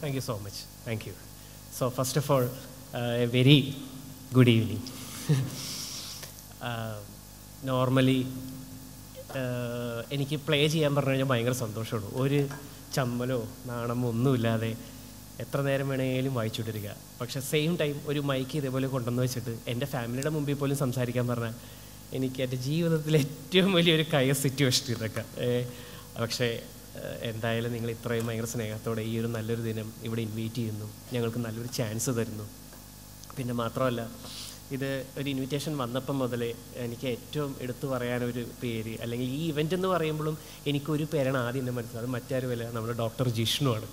Thank you so much. Thank you. So, first of all, uh, a very good evening. uh, normally, uh, എനിക്ക് play ചെയ്യാൻ പറഞ്ഞു കഴിഞ്ഞാൽ ഭയങ്കര സന്തോഷമാണ് ഒരു ചമ്മലോ നാണമോ ഒന്നുമില്ലാതെ എത്ര നേരം വേണേലും വായിച്ചുകൊണ്ടിരിക്കുക പക്ഷെ സെയിം ടൈം ഒരു മൈക്ക് ഇതേപോലെ കൊണ്ടുവന്ന് വെച്ചിട്ട് എൻ്റെ ഫാമിലിയുടെ മുമ്പിൽ പോലും സംസാരിക്കാൻ പറഞ്ഞാൽ എനിക്ക് എൻ്റെ ജീവിതത്തിലെ ഏറ്റവും വലിയൊരു കയ സിറ്റുവേഷൻ ഇതൊക്കെ ഏ, പക്ഷേ ഏഹ്, എന്തായാലും നിങ്ങൾ ഇത്രയും ഭയങ്കര സ്നേഹത്തോടെ ഈ ഒരു നല്ലൊരു ദിനം ഇവിടെ ഇൻവൈറ്റ് ചെയ്യുന്നു ഞങ്ങൾക്ക് നല്ലൊരു ചാൻസ് തരുന്നു പിന്നെ മാത്രമല്ല ഇത് ഒരു ഇൻവിറ്റേഷൻ വന്നപ്പം മുതലേ എനിക്ക് ഏറ്റവും എടുത്തു പറയാനൊരു പേര് അല്ലെങ്കിൽ ഈ ഇവൻ്റ് എന്ന് പറയുമ്പോഴും എനിക്കൊരു പേരാണ് ആദ്യം എൻ്റെ മനസ്സിൽ അത് മറ്റാരുമല്ല നമ്മുടെ ഡോക്ടർ ജിഷ്ണുവാണ്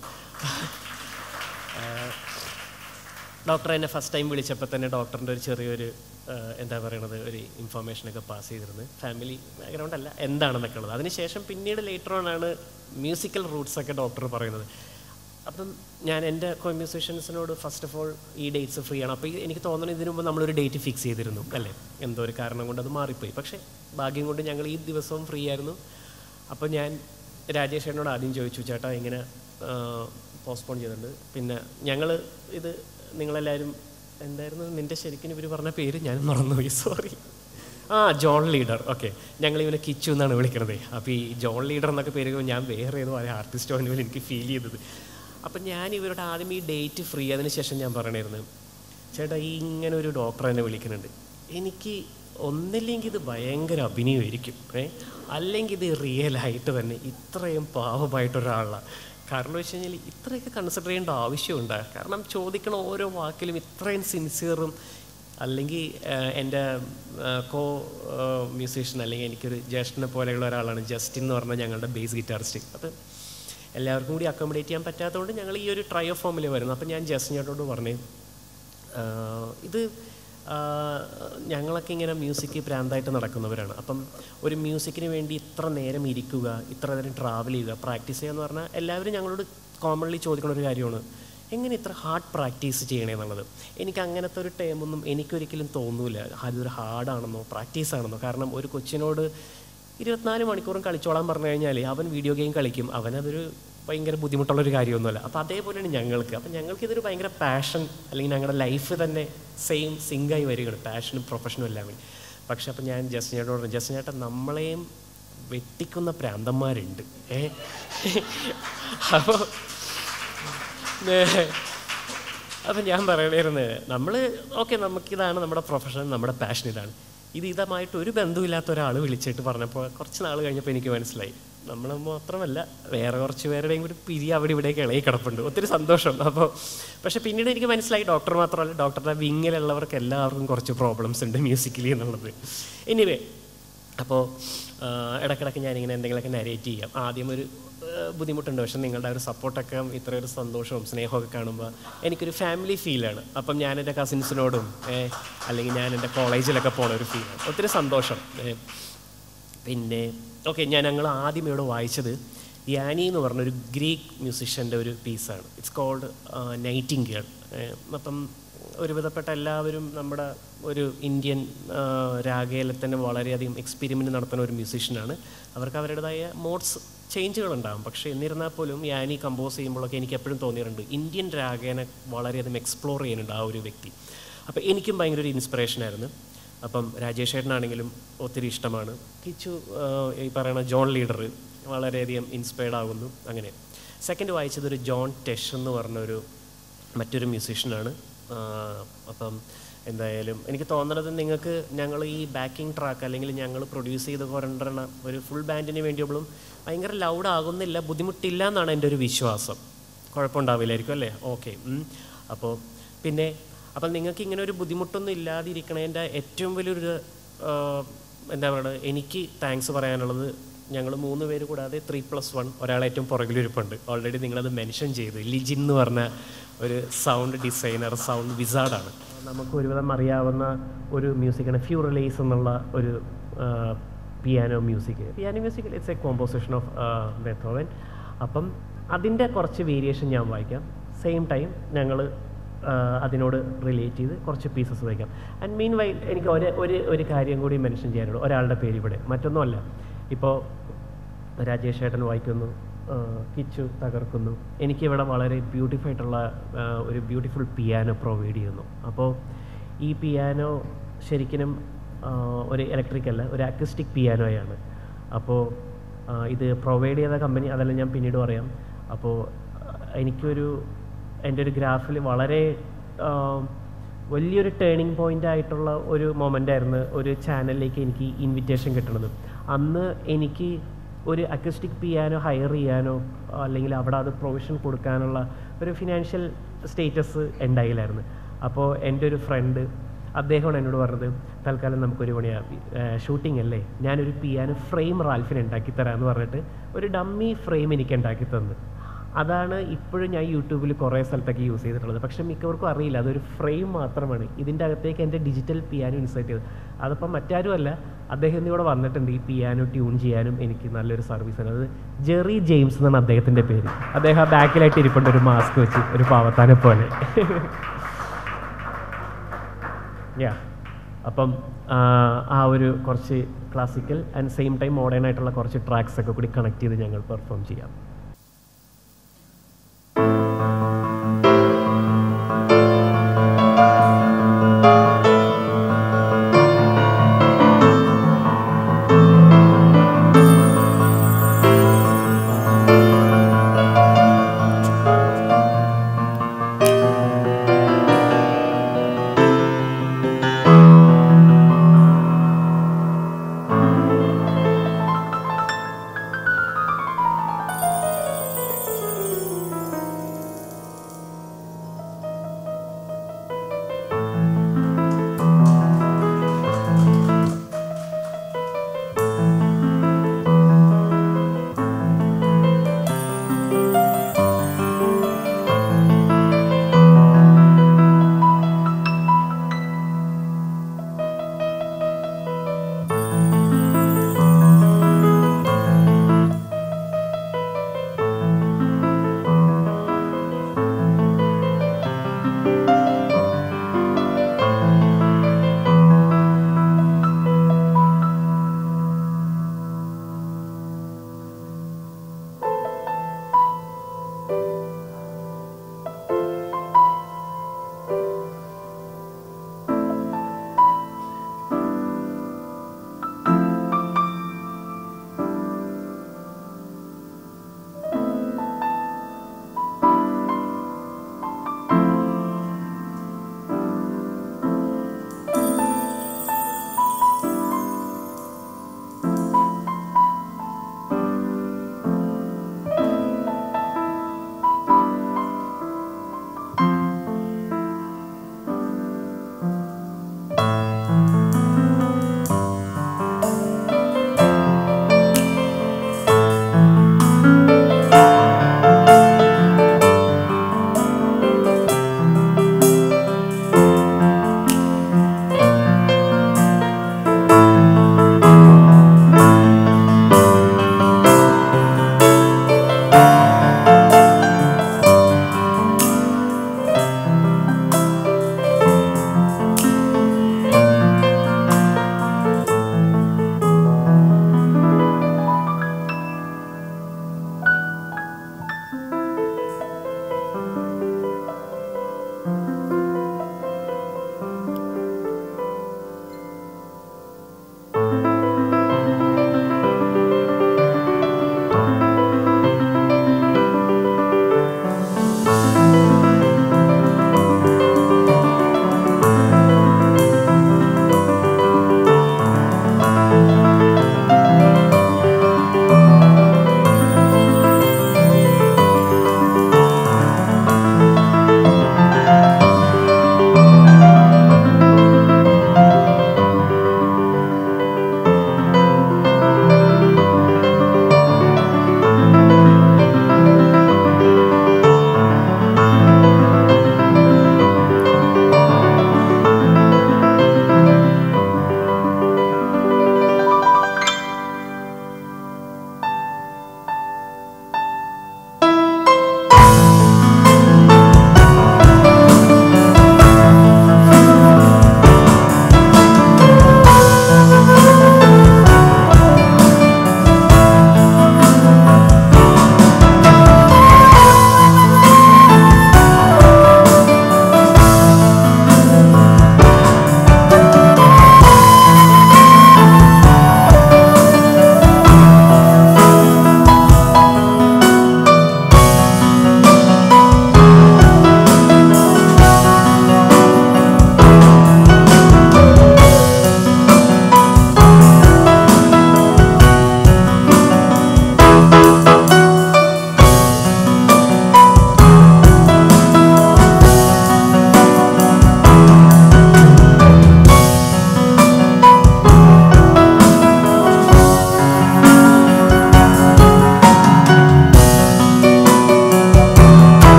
ഡോക്ടർ എന്നെ ഫസ്റ്റ് ടൈം വിളിച്ചപ്പോൾ തന്നെ ഡോക്ടറിൻ്റെ ഒരു ചെറിയൊരു ആ, എന്താ പറയണത് ഒരു ഇൻഫർമേഷനൊക്കെ പാസ് ചെയ്തിരുന്നു ഫാമിലി ബാക്ക്ഗ്രൗണ്ട് അല്ല എന്താണെന്നൊക്കെ ഉള്ളത് അതിനുശേഷം പിന്നീട് ലേറ്റർ ഓൺ ആണ് മ്യൂസിക്കൽ റൂട്ട്സ് ഒക്കെ ഡോക്ടർ പറയുന്നത് അപ്പം ഞാൻ എൻ്റെ കോ മ്യൂസീഷ്യൻസിനോട് ഫസ്റ്റ് ഓഫ് ഓൾ ഈ ഡേറ്റ്സ് ഫ്രീ ആണ് അപ്പോൾ ഈ എനിക്ക് തോന്നുന്നു ഇതിനു മുമ്പ് നമ്മളൊരു ഡേറ്റ് ഫിക്സ് ചെയ്തിരുന്നു അല്ലേ എന്തോ ഒരു കാരണം കൊണ്ട് അത് മാറിപ്പോയി പക്ഷേ ഭാഗ്യം കൊണ്ട് ഞങ്ങൾ ഈ ദിവസവും ഫ്രീ ആയിരുന്നു അപ്പോൾ ഞാൻ രാജേഷ് ചേട്ടനോട് ആദ്യം ചോദിച്ചു ചേട്ടാ ഇങ്ങനെ പോസ്റ്റ്പോൺ ചെയ്തിട്ടുണ്ട് പിന്നെ ഞങ്ങൾ ഇത് നിങ്ങളെല്ലാവരും എന്തായിരുന്നു നിൻ്റെ ശരിക്കും ഇവർ പറഞ്ഞ പേര് ഞാൻ മറന്നുപോയി സോറി ആ ജോൺ ലീഡർ ഓക്കെ ഞങ്ങൾ ഇവനെ കിച്ചു എന്നാണ് വിളിക്കുന്നത് അപ്പോൾ ഈ ജോൺ ലീഡർ എന്നൊക്കെ പേര് കേൾക്കുമ്പോൾ ഞാൻ വേറെ ഏതോ ഒരു ആർട്ടിസ്റ്റോ എന്ന് പോലെ എനിക്ക് ഫീൽ ചെയ്തത് അപ്പം ഞാൻ ഇവരോട് ആദ്യം ഈ ഡേറ്റ് ഫ്രീ അതിന് ശേഷം ഞാൻ പറയണായിരുന്നു ചേട്ടാ ഈ ഇങ്ങനെ ഒരു ഡോക്ടർ എന്നെ വിളിക്കുന്നുണ്ട് എനിക്ക് ഒന്നില്ലെങ്കിൽ ഇത് ഭയങ്കര അഭിനയമായിരിക്കും ഏ അല്ലെങ്കിൽ ഇത് റിയലായിട്ട് തന്നെ ഇത്രയും പാവമായിട്ടൊരാളാണ് കാരണം വെച്ച് കഴിഞ്ഞാൽ ഇത്രയൊക്കെ കൺസിഡർ ചെയ്യേണ്ട ആവശ്യമുണ്ട് കാരണം ചോദിക്കണ ഓരോ വാക്കിലും ഇത്രയും സിൻസിയറും അല്ലെങ്കിൽ എൻ്റെ കോ മ്യൂസീഷ്യൻ അല്ലെങ്കിൽ എനിക്കൊരു ജ്യേഷ്ഠനെ പോലെയുള്ള ഒരാളാണ് ജസ്റ്റിൻ എന്ന് പറഞ്ഞ ഞങ്ങളുടെ ബേസ് ഗിറ്റാറിസ്റ്റ് അപ്പം എല്ലാവർക്കും കൂടി അക്കോമഡേറ്റ് ചെയ്യാൻ പറ്റാത്തതുകൊണ്ട് ഞങ്ങൾ ഈ ഒരു ട്രയോ ഫോമിൽ വരുന്നു അപ്പം ഞാൻ ജസ്റ്റിനോട് പറഞ്ഞു ആഹ് ഇത് ആഹ് ഞങ്ങളൊക്കെ ഇങ്ങനെ മ്യൂസിക് പ്രാന്തായിട്ട് നടക്കുന്നവരാണ് അപ്പം ഒരു മ്യൂസിക്കിന് വേണ്ടി ഇത്ര നേരം ഇരിക്കുക ഇത്ര നേരം ട്രാവൽ ചെയ്യുക പ്രാക്ടീസ് ചെയ്യുക എന്ന് പറഞ്ഞാൽ എല്ലാവരും ഞങ്ങളോട് കോമൺലി ചോദിക്കുന്ന ഒരു കാര്യമാണ് എങ്ങനെ ഇത്ര ഹാർഡ് പ്രാക്ടീസ് ചെയ്യണേ എന്നുള്ളത് എനിക്ക് അങ്ങനത്തെ ഒരു ടൈമൊന്നും എനിക്കൊരിക്കലും തോന്നൂല അതൊരു ഹാർഡാണെന്നോ പ്രാക്ടീസ് ആണെന്നോ കാരണം ഒരു കൊച്ചിനോട് ഇരുപത്തിനാല് മണിക്കൂറും കളിച്ചോളാൻ പറഞ്ഞു കഴിഞ്ഞാൽ അവൻ വീഡിയോ ഗെയിം കളിക്കും അവനതൊരു ഭയങ്കര ബുദ്ധിമുട്ടുള്ളൊരു കാര്യമൊന്നുമല്ല അപ്പോൾ അതേപോലെയാണ് ഞങ്ങൾക്ക് അപ്പം ഞങ്ങൾക്ക് ഇതൊരു ഭയങ്കര പാഷൻ അല്ലെങ്കിൽ ഞങ്ങളുടെ ലൈഫ് തന്നെ സെയിം സിങ്കായി വരികയാണ് പാഷനും പ്രൊഫഷനും എല്ലാം കൂടി പക്ഷെ അപ്പം ഞാൻ ജസ്റ്റിനോട് പറഞ്ഞു ജസ്റ്റിനേട്ടൻ നമ്മളെയും വെട്ടിക്കുന്ന പ്രാന്തന്മാരുണ്ട് ഏ അപ്പോൾ അപ്പം ഞാൻ പറയണായിരുന്നു നമ്മൾ ഓക്കെ നമുക്കിതാണ് നമ്മുടെ പ്രൊഫഷൻ നമ്മുടെ പാഷൻ ഇതാണ് ഇത് ഇതുമായിട്ട് ഒരു ബന്ധമില്ലാത്ത ഒരാൾ വിളിച്ചിട്ട് പറഞ്ഞപ്പോൾ കുറച്ച് നാൾ കഴിഞ്ഞപ്പോൾ എനിക്ക് മനസ്സിലായി നമ്മൾ മാത്രമല്ല വേറെ കുറച്ച് പേരുടെയും കൂടി പിരി അവിടെ ഇവിടെയൊക്കെ ഇളകി കിടപ്പുണ്ട് ഒത്തിരി സന്തോഷം അപ്പോൾ പക്ഷേ പിന്നീട് എനിക്ക് മനസ്സിലായി ഡോക്ടർ മാത്രമല്ല ഡോക്ടറുടെ വിങ്ങിലുള്ളവർക്ക് എല്ലാവർക്കും കുറച്ച് പ്രോബ്ലംസ് ഉണ്ട് മ്യൂസിക്കലി എന്നുള്ളത് എനിവേ അപ്പോൾ ഇടയ്ക്കിടയ്ക്ക് ഞാനിങ്ങനെ എന്തെങ്കിലുമൊക്കെ നരേറ്റ് ചെയ്യാം ആദ്യം ഒരു ആ, ബുദ്ധിമുട്ടുണ്ട് പക്ഷെ നിങ്ങളുടെ ആ ഒരു സപ്പോർട്ടൊക്കെ ഇത്ര ഒരു സന്തോഷവും സ്നേഹമൊക്കെ കാണുമ്പോൾ എനിക്കൊരു ഫാമിലി ഫീലാണ് അപ്പം ഞാൻ എൻ്റെ കസിൻസിനോടും ഏ, അല്ലെങ്കിൽ ഞാൻ എൻ്റെ കോളേജിലൊക്കെ പോണ ഒരു ഫീലാണ് ഒത്തിരി സന്തോഷം ഏ, പിന്നെ ഓക്കെ ഞാൻ ഞങ്ങൾ ആദ്യം ഇവിടെ വായിച്ചത് യാനി എന്ന് പറഞ്ഞൊരു ഗ്രീക്ക് മ്യൂസിഷ്യൻ്റെ ഒരു പീസാണ് ഇറ്റ്സ് കോൾഡ് നൈറ്റിംഗ് ഗേൾ അപ്പം ഒരുവിധപ്പെട്ട എല്ലാവരും നമ്മുടെ ഒരു ഇന്ത്യൻ ആ, രാഗേലത്തിന് വളരെയധികം എക്സ്പെരിമെൻ്റ് നടത്തുന്ന ഒരു മ്യൂസീഷ്യനാണ് അവർക്ക് അവരുടേതായ മോഡ്സ് ചേഞ്ചുകൾ ഉണ്ടാകും പക്ഷേ എന്നിരുന്നാൽ പോലും യാനി കമ്പോസ് ചെയ്യുമ്പോഴൊക്കെ എനിക്ക് എപ്പോഴും തോന്നിയിട്ടുണ്ട് ഇന്ത്യൻ രാഗേനെ വളരെയധികം എക്സ്പ്ലോർ ചെയ്യുന്നുണ്ട് ആ ഒരു വ്യക്തി അപ്പോൾ എനിക്കും ഭയങ്കര ഒരു ഇൻസ്പിറേഷനായിരുന്നു അപ്പം രാജേഷ് ചേട്ടനാണെങ്കിലും ഒത്തിരി ഇഷ്ടമാണ് കിച്ചു ആ, ഈ പറയുന്ന ജോൺ ലീഡർ വളരെയധികം ഇൻസ്പയർഡ് ആകുന്നു അങ്ങനെ സെക്കൻഡ് വായിച്ചത് ഒരു ജോൺ ടെഷ് എന്ന് പറഞ്ഞൊരു മറ്റൊരു മ്യൂസീഷ്യനാണ് അപ്പം എന്തായാലും എനിക്ക് തോന്നുന്നത് നിങ്ങൾക്ക് ഞങ്ങൾ ഈ ബാക്കിംഗ് ട്രാക്ക് അല്ലെങ്കിൽ ഞങ്ങൾ പ്രൊഡ്യൂസ് ചെയ്ത് കൊണ്ടുവരണ ഒരു ഫുൾ ബാൻഡിന് വേണ്ടിയപ്പോഴും ഭയങ്കര ലൗഡ് ആകുന്നില്ല ബുദ്ധിമുട്ടില്ല എന്നാണ് എൻ്റെ ഒരു വിശ്വാസം കുഴപ്പമുണ്ടാവില്ലായിരിക്കും അല്ലേ ഓക്കെ അപ്പോൾ പിന്നെ അപ്പം നിങ്ങൾക്ക് ഇങ്ങനെ ഒരു ബുദ്ധിമുട്ടൊന്നും ഇല്ലാതിരിക്കണതിൻ്റെ ഏറ്റവും വലിയൊരു ആ, എന്താ പറയുക എനിക്ക് താങ്ക്സ് പറയാനുള്ളത് ഞങ്ങൾ മൂന്ന് പേര് കൂടാതെ ത്രീ പ്ലസ് വൺ ഒരാൾ ഏറ്റവും പുറകിലിരിപ്പുണ്ട് ഓൾറെഡി നിങ്ങളത് മെൻഷൻ ചെയ്തു ലിജിൻ എന്ന് പറഞ്ഞ ഒരു സൗണ്ട് ഡിസൈനർ സൗണ്ട് വിസാർഡാണ് നമുക്ക് ഒരുവിധം അറിയാവുന്ന ഒരു മ്യൂസിക്കാണ് ഫ്യൂ റിലേസ് എന്നുള്ള ഒരു piano music piano music it's a composition of Beethoven അപ്പം അതിൻ്റെ കുറച്ച് വേരിയേഷൻ ഞാൻ വായിക്കാം സെയിം ടൈം ഞങ്ങൾ അതിനോട് റിലേറ്റ് ചെയ്ത് കുറച്ച് പീസസ് വായിക്കാം ആൻഡ് മീൻ വൈ എനിക്ക് ഒരു ഒരു ഒരു കാര്യം കൂടി മെൻഷൻ ചെയ്യാനുള്ളൂ ഒരാളുടെ പേര് ഇവിടെ മറ്റൊന്നുമല്ല ഇപ്പോൾ രാജേഷ് ഏട്ടൻ വായിക്കുന്നു ആ, കിച്ചു തകർക്കുന്നു എനിക്കിവിടെ വളരെ ബ്യൂട്ടിഫുൾ ആയിട്ടുള്ള ആ, ഒരു ബ്യൂട്ടിഫുൾ പിയാനോ പ്രൊവൈഡ് ചെയ്യുന്നു അപ്പോൾ ഈ പിയാനോ ശരിക്കും ആ, ഒരു ഇലക്ട്രിക് അല്ല ഒരു അക്യൂസ്റ്റിക് പിയാനോയാണ് അപ്പോൾ ആ, ഇത് പ്രൊവൈഡ് ചെയ്ത കമ്പനി അതെല്ലാം ഞാൻ പിന്നീട് പറയാം അപ്പോൾ ആ, എനിക്കൊരു എൻ്റെ ഒരു ഗ്രാഫിൽ വളരെ ആ, വലിയൊരു ടേണിംഗ് പോയിൻ്റ് ആയിട്ടുള്ള ഒരു മൊമെൻ്റ് ആയിരുന്നു ഒരു ചാനലിലേക്ക് എനിക്ക് ഇൻവിറ്റേഷൻ കിട്ടണത് അന്ന് എനിക്ക് ഒരു അക്യൂസ്റ്റിക് പിയാനോ ഹയർ ചെയ്യാനോ അല്ലെങ്കിൽ അവിടെ അത് പ്രൊവിഷൻ കൊടുക്കാനുള്ള ഒരു ഫിനാൻഷ്യൽ സ്റ്റേറ്റസ് ഉണ്ടായില്ലായിരുന്നു അപ്പോൾ എൻ്റെ ഒരു ഫ്രണ്ട് അദ്ദേഹമാണ് എന്നോട് പറഞ്ഞത് തൽക്കാലം നമുക്കൊരു പണിയാ ഷൂട്ടിംഗ് അല്ലേ ഞാനൊരു പിയാനോ ഫ്രെയിം റാൽഫിന് ഉണ്ടാക്കി തരാമെന്ന് പറഞ്ഞിട്ട് ഒരു ഡമ്മി ഫ്രെയിം എനിക്ക് ഉണ്ടാക്കി തന്നു അതാണ് ഇപ്പോഴും ഞാൻ യൂട്യൂബിൽ കുറേ സ്ഥലത്തൊക്കെ യൂസ് ചെയ്തിട്ടുള്ളത് പക്ഷേ മിക്കവർക്കും അറിയില്ല അതൊരു ഫ്രെയിം മാത്രമാണ് ഇതിൻ്റെ അകത്തേക്ക് എൻ്റെ ഡിജിറ്റൽ പിയാനോ ഇൻസേർട്ട് ചെയ്തത് അതിപ്പം മറ്റാരും അല്ല അദ്ദേഹം ഇന്നിവിടെ വന്നിട്ടുണ്ട് ഈ പിയാനോ ട്യൂൺ ചെയ്യാനും എനിക്ക് നല്ലൊരു സർവീസാണ് അത് ജെറി ജെയിംസ് എന്നാണ് അദ്ദേഹത്തിൻ്റെ പേര് അദ്ദേഹം ബാക്കിലായിട്ട് ഇരിപ്പുണ്ട് ഒരു മാസ്ക് വെച്ച് ഒരു പാവത്താനെ പോലെ യാ അപ്പം ആ, ആ ഒരു കുറച്ച് classical and same time modern ആയിട്ടുള്ള കുറച്ച് ട്രാക്സ് ഒക്കെ കൂടി കണക്ട് ചെയ്ത് ഞങ്ങൾ പെർഫോം ചെയ്യാം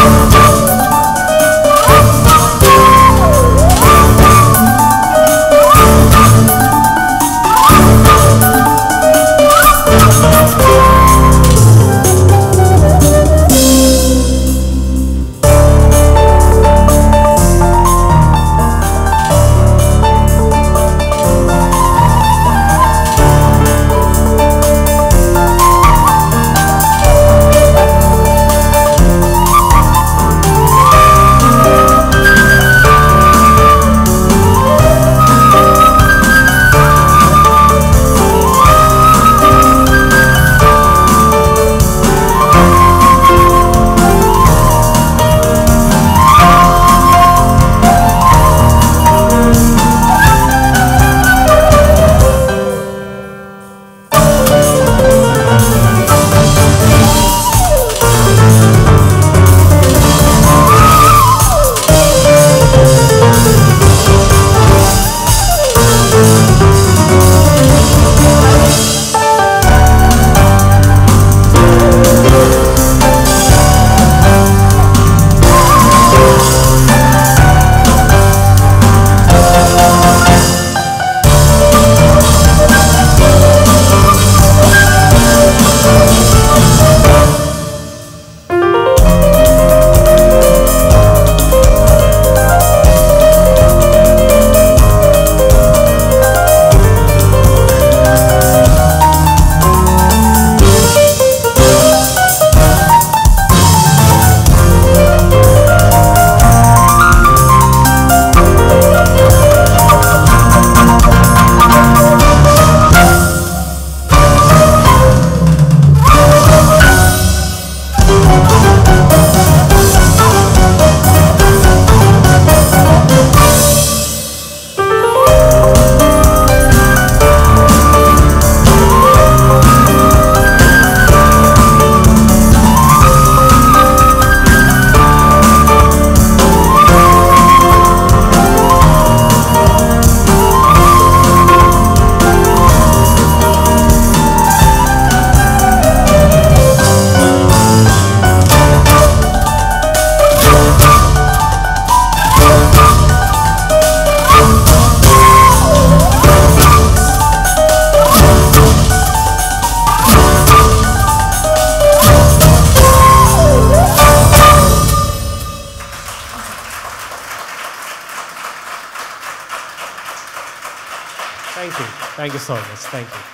thank you thank you so much thank you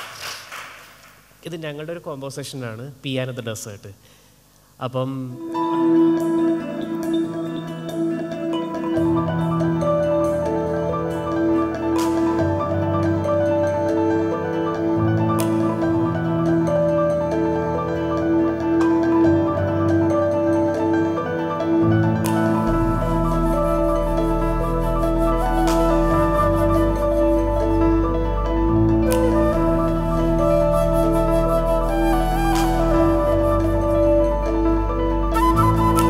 ഇത് ഞങ്ങളുടെ ഒരു കോമ്പോസിഷനാണ് പിയാനോ ദ ഡെസേർട്ട് അപ്പം Thank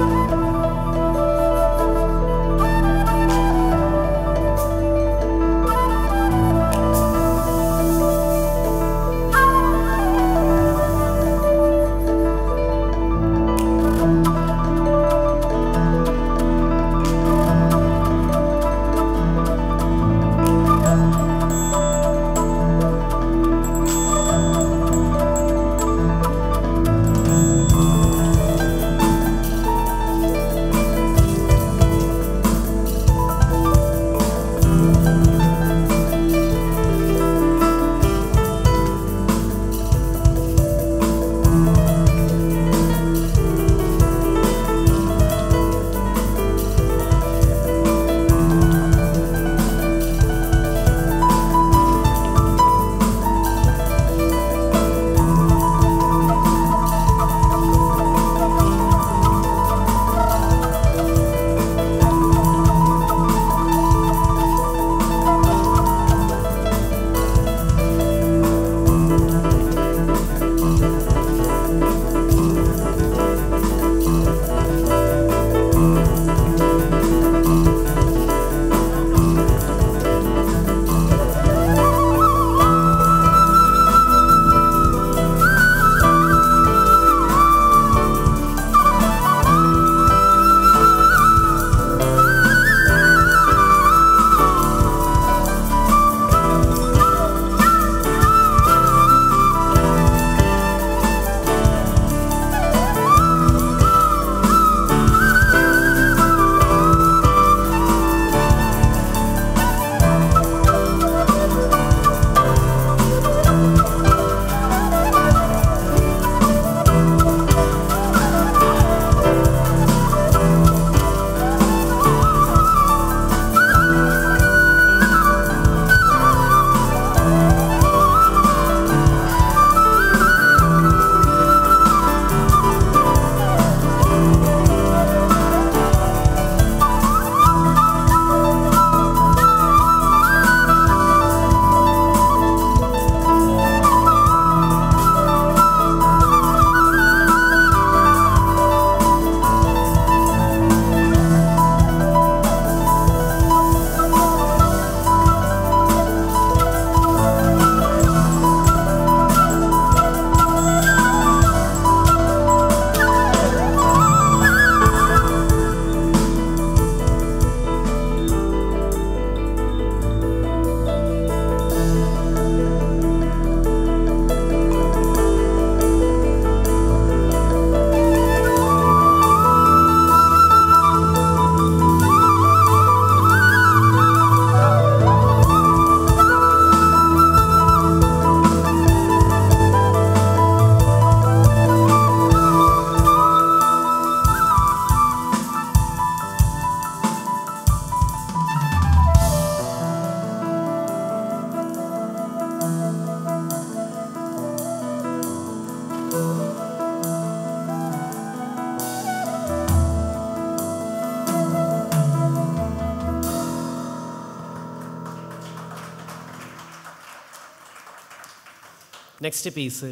നെക്സ്റ്റ് പീസ്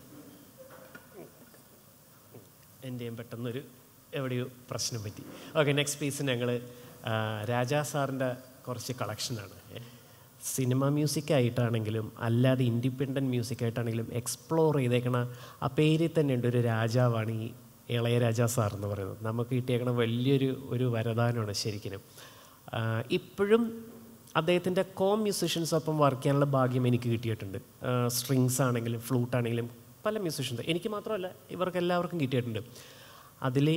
എൻ്റെയും പെട്ടെന്നൊരു എവിടെയോ പ്രശ്നം പറ്റി ഓക്കെ നെക്സ്റ്റ് പീസ് ഞങ്ങൾ രാജാ സാറിൻ്റെ കുറച്ച് കളക്ഷനാണ് സിനിമ മ്യൂസിക് ആയിട്ടാണെങ്കിലും അല്ലാതെ ഇൻഡിപെൻഡൻറ്റ് മ്യൂസിക് ആയിട്ടാണെങ്കിലും എക്സ്പ്ലോർ ചെയ്തേക്കണ ആ പേരിൽ തന്നെ ഉണ്ട് ഒരു രാജാവാണ് ഈ ഇളയരാജ സാർ എന്ന് പറയുന്നത് നമുക്ക് കിട്ടിയേക്കണ വലിയൊരു ഒരു വരദാനമാണ് ശരിക്കും ഇപ്പോഴും അദ്ദേഹത്തിൻ്റെ കോ മ്യൂസിഷ്യൻസ് ഒപ്പം വർക്ക് ചെയ്യാനുള്ള ഭാഗ്യം എനിക്ക് കിട്ടിയിട്ടുണ്ട് സ്ട്രിങ്സ് ആണെങ്കിലും ഫ്ലൂട്ട് ആണെങ്കിലും പല മ്യൂസിഷ്യൻസ് എനിക്ക് മാത്രമല്ല ഇവർക്ക് എല്ലാവർക്കും കിട്ടിയിട്ടുണ്ട് അതിൽ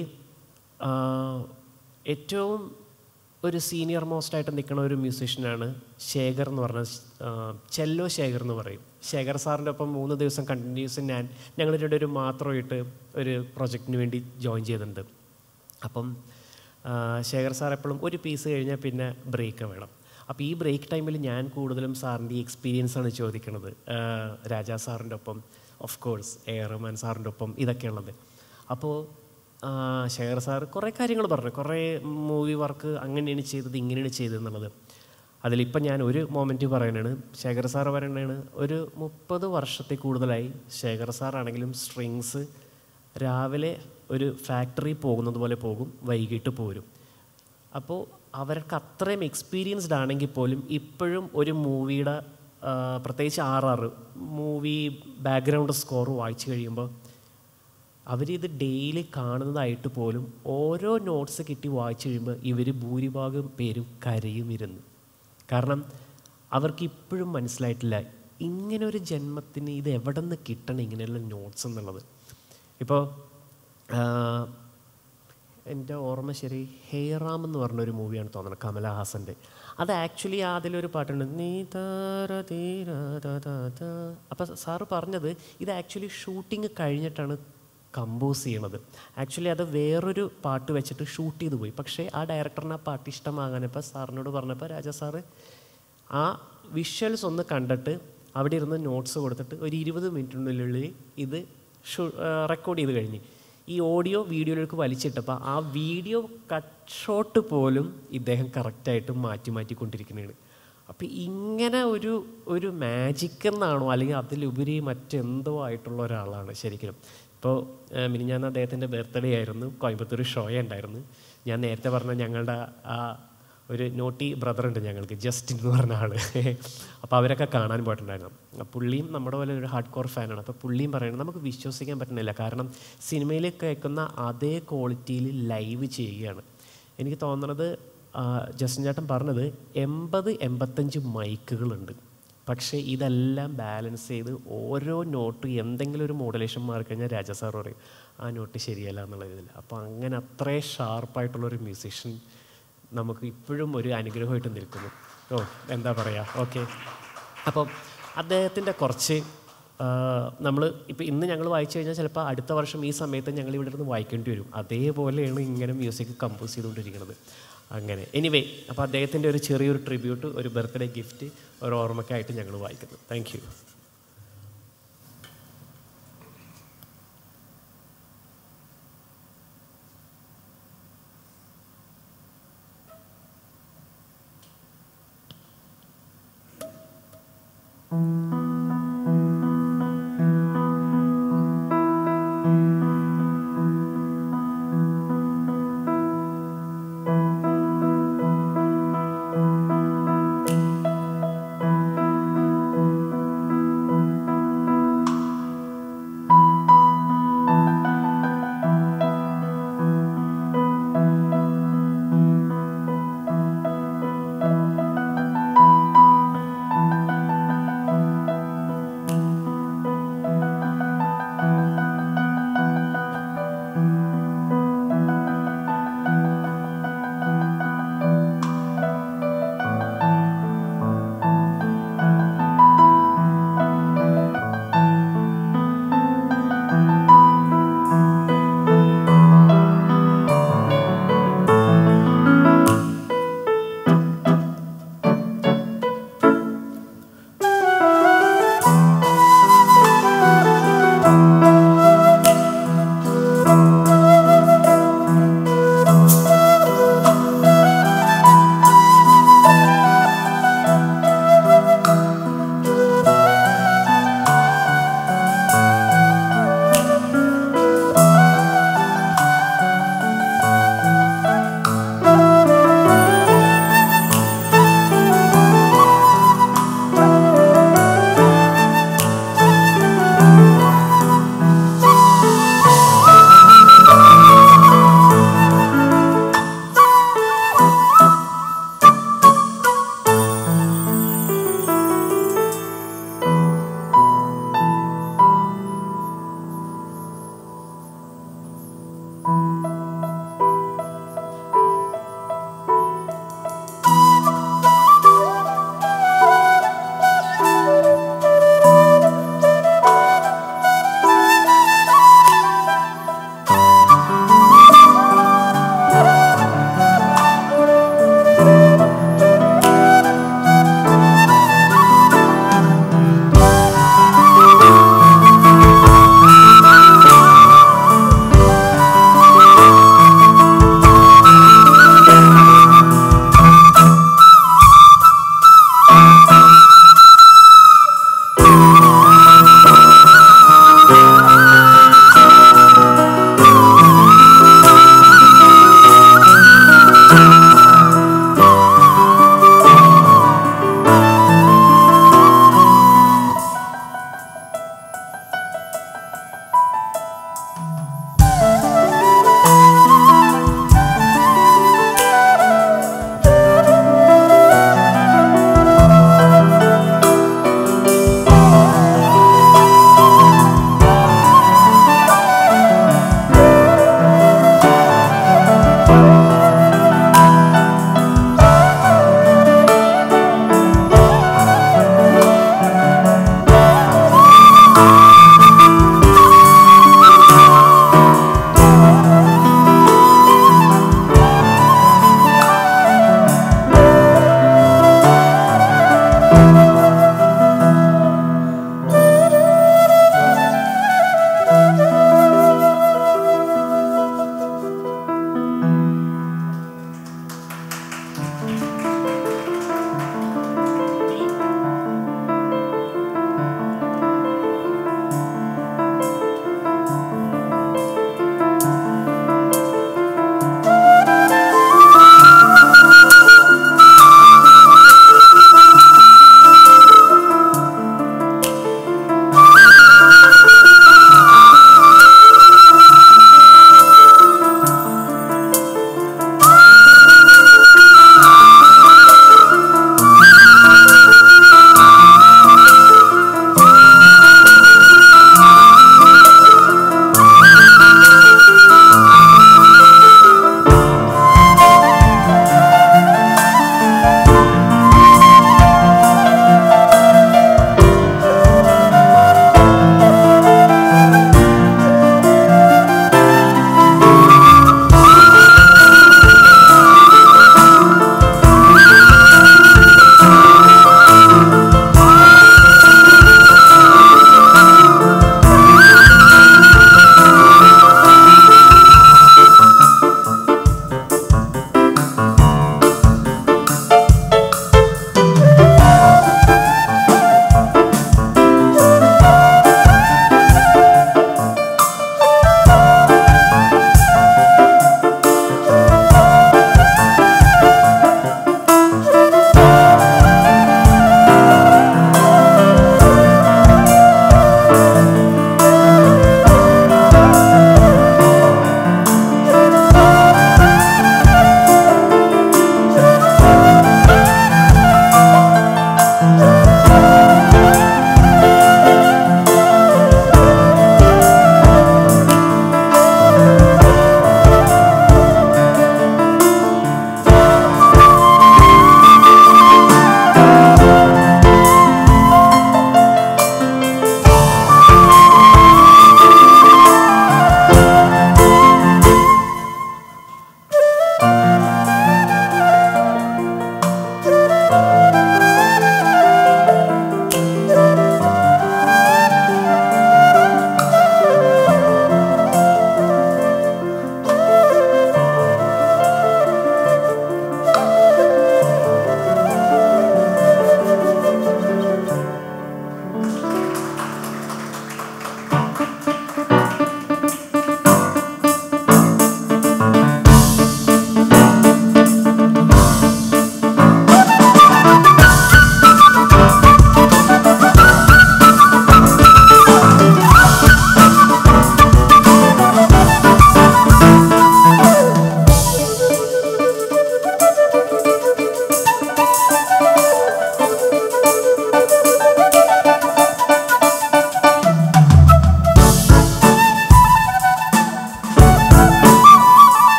ഏറ്റവും ഒരു സീനിയർ മോസ്റ്റ് ആയിട്ട് നിൽക്കുന്ന ഒരു മ്യൂസീഷ്യനാണ് ശേഖർ എന്ന് പറഞ്ഞ ചെല്ലോ ശേഖർ എന്ന് പറയും ശേഖർ സാറിൻ്റെ ഒപ്പം മൂന്ന് ദിവസം കണ്ടിന്യൂസ് ഞാൻ ഞങ്ങൾ രണ്ടുപേരും മാത്രമായിട്ട് ഒരു പ്രൊജക്റ്റിന് വേണ്ടി ജോയിൻ ചെയ്തിട്ടുണ്ട് അപ്പം ആ, ശേഖർ സാർ എപ്പോഴും ഒരു പീസ് കഴിഞ്ഞാൽ പിന്നെ ബ്രേക്ക് വേണം അപ്പോൾ ഈ ബ്രേക്ക് ടൈമിൽ ഞാൻ കൂടുതലും സാറിൻ്റെ ഈ എക്സ്പീരിയൻസ് ആണ് ചോദിക്കുന്നത് ആ, രാജാ സാറിൻ്റെ ഒപ്പം of course A R Rahman സാറിൻ്റെ ഒപ്പം ഇതൊക്കെയുള്ളത് അപ്പോൾ ആ, ശേഖർ സാർ കുറേ കാര്യങ്ങൾ പറഞ്ഞു കുറേ മൂവി വർക്ക് അങ്ങനെയാണ് ചെയ്തത് ഇങ്ങനെയാണ് ചെയ്തതെന്നുള്ളത് അതിലിപ്പം ഞാൻ ഒരു മൊമെൻറ്റ് പറയുന്നതാണ് ശേഖർ സാർ പറയുന്നതാണ് ഒരു മുപ്പത് വർഷത്തിൽ കൂടുതലായി ശേഖർ സാറാണെങ്കിലും സ്ട്രിങ്സ് രാവിലെ ഒരു ഫാക്ടറി പോകുന്നത് പോലെ പോകും വൈകിട്ട് പോരും അപ്പോൾ അവർക്ക് അത്രയും എക്സ്പീരിയൻസ്ഡ് ആണെങ്കിൽ പോലും ഇപ്പോഴും ഒരു മൂവിയുടെ പ്രത്യേകിച്ച് R R movie background score വായിച്ചു കഴിയുമ്പോൾ അവരിത് ഡെയിലി കാണുന്നതായിട്ട് പോലും ഓരോ നോട്ട്സ് കിട്ടി വായിച്ചു കഴിയുമ്പോൾ ഇവർ ഭൂരിഭാഗം പേരും കരയും ഇരുന്ന് കാരണം അവർക്ക് ഇപ്പോഴും മനസ്സിലായിട്ടില്ല ഇങ്ങനെ ഒരു ജന്മത്തിന് ഇത് എവിടെ നിന്ന് കിട്ടണം ഇങ്ങനെയുള്ള നോട്ട്സ് എന്നുള്ളത് ഇപ്പോൾ എൻ്റെ ഓർമ്മ ശരി ഹേറാം എന്ന് പറഞ്ഞൊരു മൂവിയാണ് തോന്നുന്നത് കമലഹാസൻ്റെ അത് ആക്ച്വലി അതിലൊരു പാട്ടുണ്ട് നീ താര തീര ത ത ത. അപ്പോൾ സാറ് പറഞ്ഞത് ഇത് ആക്ച്വലി ഷൂട്ടിങ് കഴിഞ്ഞിട്ടാണ് കമ്പോസ് ചെയ്യണത് ആക്ച്വലി അത് വേറൊരു പാട്ട് വെച്ചിട്ട് ഷൂട്ട് ചെയ്ത് പോയി പക്ഷേ ആ ഡയറക്ടറിന് ആ പാട്ട് ഇഷ്ടമാകാനപ്പോൾ സാറിനോട് പറഞ്ഞപ്പോൾ രാജാ സാറ് ആ വിഷ്വൽസ് ഒന്ന് കണ്ടിട്ട് അവിടെ ഇരുന്ന് നോട്ട്സ് കൊടുത്തിട്ട് ഒരു ഇരുപത് മിനിറ്റിനുള്ളിൽ ഇത് റെക്കോർഡ് ചെയ്ത് കഴിഞ്ഞ് ഈ ഓഡിയോ വീഡിയോയിലേക്ക് വലിച്ചിട്ടപ്പോൾ ആ വീഡിയോ കട്ട് ഷോട്ട് പോലും ഇദ്ദേഹം കറക്റ്റായിട്ട് മാറ്റി മാറ്റിക്കൊണ്ടിരിക്കുന്നതാണ് അപ്പോൾ ഇങ്ങനെ ഒരു ഒരു മാജിക് എന്നാണോ അല്ലെങ്കിൽ അതിലുപരി മറ്റെന്തോ ആയിട്ടുള്ള ഒരാളാണ് ശരിക്കും ഇപ്പോൾ മിനിഞ്ഞാന്ന് അദ്ദേഹത്തിൻ്റെ ബർത്ത്ഡേ ആയിരുന്നു കോയമ്പത്തൂർ ഷോ ഉണ്ടായിരുന്നു ഞാൻ നേരത്തെ പറഞ്ഞ ഞങ്ങളുടെ ആ ഒരു നോട്ടി ബ്രദർ ഉണ്ട് ഞങ്ങൾക്ക് ജസ്റ്റിൻ എന്ന് പറഞ്ഞ ആൾ അപ്പോൾ അവരൊക്കെ കാണാൻ പോയിട്ടുണ്ടായിരുന്നു ആ പുള്ളിയും നമ്മുടെ പോലെ ഒരു ഹാർഡ് കോർ ഫാനാണ് അപ്പോൾ പുള്ളിയും പറയുന്നത് നമുക്ക് വിശ്വസിക്കാൻ പറ്റുന്നില്ല കാരണം സിനിമയിൽ കേൾക്കുന്ന അതേ ക്വാളിറ്റിയിൽ ലൈവ് ചെയ്യുകയാണ് എനിക്ക് തോന്നുന്നത് ആ, ജസ്റ്റിൻ ചേട്ടൻ പറഞ്ഞത് എൺപത് എൺപത്തഞ്ച് മൈക്കുകളുണ്ട് പക്ഷേ ഇതെല്ലാം ബാലൻസ് ചെയ്ത് ഓരോ നോട്ട് എന്തെങ്കിലും ഒരു മോഡുലേഷൻ മാറി കഴിഞ്ഞാൽ രാജാ സാർ പറയും ആ നോട്ട് ശരിയല്ല എന്നുള്ള ഇതിൽ അപ്പോൾ അങ്ങനെ അത്രയും ഷാർപ്പായിട്ടുള്ളൊരു മ്യൂസീഷ്യൻ നമുക്ക് ഇപ്പോഴും ഒരു അനുഗ്രഹമായിട്ട് നിൽക്കുന്നു ഓ എന്താ പറയുക ഓക്കെ അപ്പം അദ്ദേഹത്തിൻ്റെ കുറച്ച് നമ്മൾ ഇപ്പോൾ ഇന്ന് ഞങ്ങൾ വായിച്ചു കഴിഞ്ഞാൽ ചിലപ്പോൾ അടുത്ത വർഷം ഈ സമയത്ത് ഞങ്ങൾ ഇവിടെ നിന്ന് വായിക്കേണ്ടി വരും അതേപോലെയാണ് ഇങ്ങനെ മ്യൂസിക് കമ്പോസ് ചെയ്തുകൊണ്ടിരിക്കുന്നത് അങ്ങനെ എനിവേ അപ്പോൾ അദ്ദേഹത്തിൻ്റെ ഒരു ചെറിയൊരു ട്രിബ്യൂട്ട് ഒരു ബർത്ത്ഡേ ഗിഫ്റ്റ് ഒരു ഓർമ്മയ്ക്കായിട്ട് ഞങ്ങൾ വായിക്കുന്നു താങ്ക് യു ും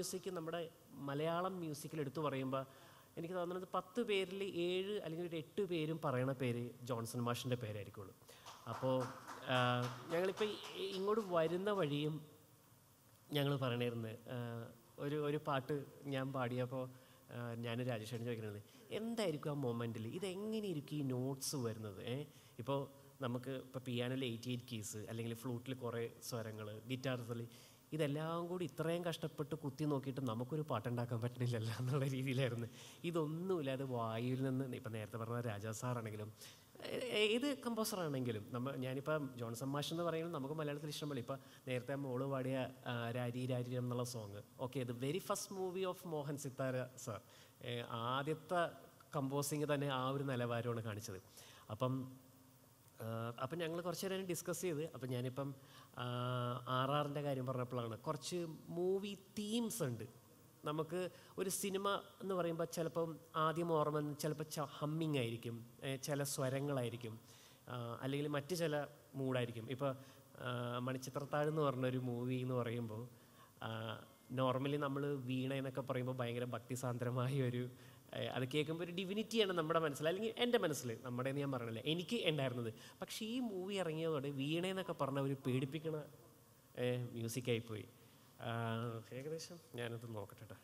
മ്യൂസിക് നമ്മുടെ മലയാളം മ്യൂസിക്കിൽ എടുത്തു പറയുമ്പോൾ എനിക്ക് തോന്നുന്നത് പത്ത് പേരിൽ ഏഴ് അല്ലെങ്കിൽ ഒരു എട്ട് പേരും പറയണ പേര് ജോൺസൺ മാഷിൻ്റെ പേരായിരിക്കുള്ളൂ അപ്പോൾ ഞങ്ങളിപ്പോൾ ഇങ്ങോട്ട് വരുന്ന വഴിയും ഞങ്ങൾ പറയണായിരുന്നു ഒരു ഒരു പാട്ട് ഞാൻ പാടിയപ്പോൾ ഞാൻ രാജേഷേട്ടൻ ചോദിക്കുന്നത് എന്തായിരിക്കും ആ മൊമെൻറ്റിൽ ഇതെങ്ങനെയായിരിക്കും ഈ നോട്ട്സ് വരുന്നത് ഏ ഇപ്പോൾ നമുക്ക് ഇപ്പോൾ പിയാനോയിൽ എയ്റ്റി എയ്റ്റ് കീസ് അല്ലെങ്കിൽ ഫ്ലൂട്ടിൽ കുറേ സ്വരങ്ങൾ ഗിറ്റാർസിൽ ഇതെല്ലാം കൂടി ഇത്രയും കഷ്ടപ്പെട്ട് കുത്തി നോക്കിയിട്ട് നമുക്കൊരു പാട്ടുണ്ടാക്കാൻ പറ്റുന്നില്ലല്ലോ എന്നുള്ള രീതിയിലായിരുന്നു ഇതൊന്നുമില്ലാതെ വായുവിൽ നിന്ന് ഇപ്പം നേരത്തെ പറഞ്ഞ രാജാ സാറാണെങ്കിലും ഏ- ഏത് കമ്പോസറാണെങ്കിലും നമ്മൾ ഞാനിപ്പോൾ ജോൺസൺ മാഷ് എന്ന് പറയുന്നത് നമുക്ക് മലയാളത്തിൽ ഇഷ്ടമല്ല ഇപ്പോൾ നേരത്തെ മോള് പാടിയ ആ, രാരി രാരി എന്നുള്ള സോങ് ഓക്കെ ഇത് very first movie of Mohan Sithara sir ആദ്യത്തെ കമ്പോസിങ് തന്നെ ആ ഒരു നിലവാരമാണ് കാണിച്ചത് അപ്പം ആഹ് അപ്പം ഞങ്ങൾ കുറച്ച് നേരം ഡിസ്കസ് ചെയ്ത് അപ്പം ഞാനിപ്പം ആർ ആറിൻ്റെ കാര്യം പറഞ്ഞപ്പോഴാണ് കുറച്ച് മൂവി തീംസ് ഉണ്ട് നമുക്ക് ഒരു സിനിമ എന്ന് പറയുമ്പോൾ ചിലപ്പം ആദ്യം ഓർമ്മ ചിലപ്പോൾ ഹമ്മിങ് ആയിരിക്കും ഏഹ് ചില സ്വരങ്ങളായിരിക്കും ആഹ് അല്ലെങ്കിൽ മറ്റ് ചില മൂഡായിരിക്കും ഇപ്പോൾ മണിച്ചിത്രത്താഴ് എന്ന് പറഞ്ഞൊരു മൂവി എന്ന് പറയുമ്പോൾ നോർമലി നമ്മൾ വീണ എന്നൊക്കെ പറയുമ്പോൾ ഭയങ്കര ഭക്തിസാന്ദ്രമായ ഒരു ഏഹ് അത് കേൾക്കുമ്പോൾ ഒരു ഡിവിനിറ്റിയാണ് നമ്മുടെ മനസ്സിൽ അല്ലെങ്കിൽ എൻ്റെ മനസ്സിൽ നമ്മുടെ ഞാൻ പറഞ്ഞില്ല എനിക്ക് ഉണ്ടായിരുന്നത് പക്ഷേ ഈ മൂവി ഇറങ്ങിയതോടെ വീണ എന്നൊക്കെ പറഞ്ഞ ഒരു പേടിപ്പിക്കണ മ്യൂസിക്കായി പോയി ആഹ് ഏകദേശം ഞാനത് നോക്കട്ടെ ട്ടോ.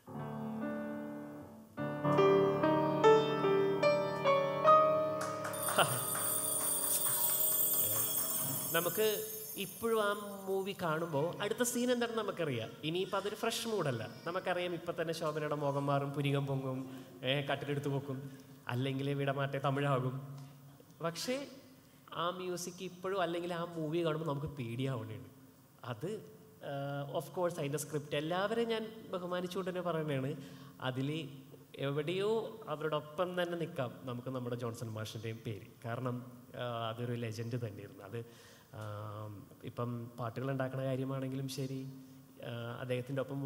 നമുക്ക് ഇപ്പോഴും ആ മൂവി കാണുമ്പോൾ അടുത്ത സീൻ എന്താണെന്ന് നമുക്കറിയാം ഇനിയിപ്പോൾ അതൊരു ഫ്രഷ് മൂഡല്ല നമുക്കറിയാം ഇപ്പം തന്നെ ശോഭനയുടെ മുഖം മാറും പുരികം പൊങ്ങും ഏ, കട്ടിലെടുത്ത് വെക്കും അല്ലെങ്കിൽ വിടമാറ്റെ തമിഴാകും പക്ഷേ ആ മ്യൂസിക് ഇപ്പോഴും അല്ലെങ്കിൽ ആ മൂവി കാണുമ്പോൾ നമുക്ക് പേടിയാവുന്നതാണ് അത് ഓഫ് കോഴ്സ് അതിൻ്റെ സ്ക്രിപ്റ്റ് എല്ലാവരെയും ഞാൻ ബഹുമാനിച്ചുകൊണ്ട് തന്നെ പറയുന്നതാണ് അതിൽ എവിടെയോ അവരുടെ ഒപ്പം തന്നെ നിൽക്കാം നമുക്ക് നമ്മുടെ ജോൺസൺ മാഷിൻ്റെയും പേര് കാരണം ആ, അതൊരു ലെജൻഡ് തന്നെയായിരുന്നു അത് ആ, ഇപ്പം പാട്ടുകൾ ഉണ്ടാക്കുന്ന കാര്യമാണെങ്കിലും ശരി ആ, അദ്ദേഹത്തിൻ്റെ ഒപ്പം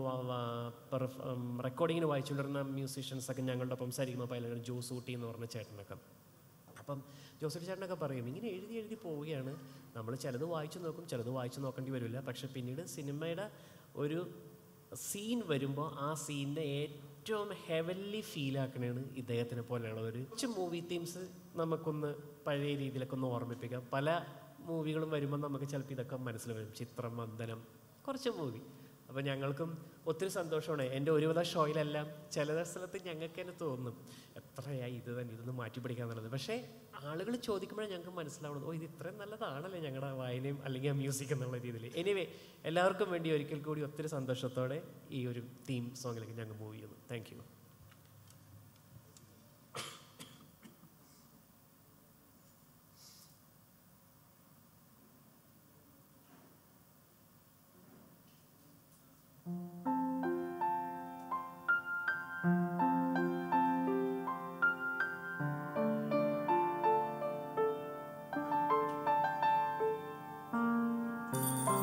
റെക്കോർഡിങ്ങിന് വായിച്ചുകൊണ്ടിരുന്ന മ്യൂസീഷ്യൻസൊക്കെ ഞങ്ങളുടെ ഒപ്പം സരിഗമ പൈലറ്റ് ജോസ് ഊട്ടി എന്ന് പറഞ്ഞ ചേട്ടനൊക്കെ അപ്പം ജോസഫ് ചേട്ടനൊക്കെ പറയും ഇങ്ങനെ എഴുതി എഴുതി പോവുകയാണ് നമ്മൾ ചിലത് വായിച്ചു നോക്കും ചിലത് വായിച്ചു നോക്കേണ്ടി വരില്ല പക്ഷെ പിന്നീട് സിനിമയുടെ ഒരു സീൻ വരുമ്പോൾ ആ സീനിനെ ഏറ്റവും ഹെവൻലി ഫീലാക്കണതാണ് ഇദ്ദേഹത്തിനെ പോലെയുള്ള ഒരു കുറച്ച് മൂവി തീംസ് നമുക്കൊന്ന് പഴയ രീതിയിലൊക്കെ ഒന്ന് ഓർമ്മിപ്പിക്കാം പല മൂവികളും വരുമ്പോൾ നമുക്ക് ചിലപ്പോൾ ഇതൊക്കെ മനസ്സിൽ വരും ചിത്രം വന്ദനം കുറച്ച് മൂവി അപ്പോൾ ഞങ്ങൾക്കും ഒത്തിരി സന്തോഷമാണ് എൻ്റെ ഒരുവിധ ഷോയിലെല്ലാം ചില സ്ഥലത്ത് ഞങ്ങൾക്ക് തന്നെ തോന്നും എത്രയായി ഇത് തന്നെ ഇതൊന്ന് മാറ്റി പിടിക്കാന്നുള്ളത് പക്ഷേ ആളുകൾ ചോദിക്കുമ്പോഴേ ഞങ്ങൾക്ക് മനസ്സിലാവണം ഓ ഇത് ഇത്രയും നല്ലതാണല്ലേ ഞങ്ങളുടെ വായനയും അല്ലെങ്കിൽ ആ മ്യൂസിക് എന്നുള്ള രീതിയിൽ എനിവേ എല്ലാവർക്കും വേണ്ടി ഒരിക്കൽ കൂടി ഒത്തിരി സന്തോഷത്തോടെ ഈ ഒരു തീം സോങ്ങിലേക്ക് ഞങ്ങൾ മൂവ് ചെയ്യുന്നു താങ്ക് യു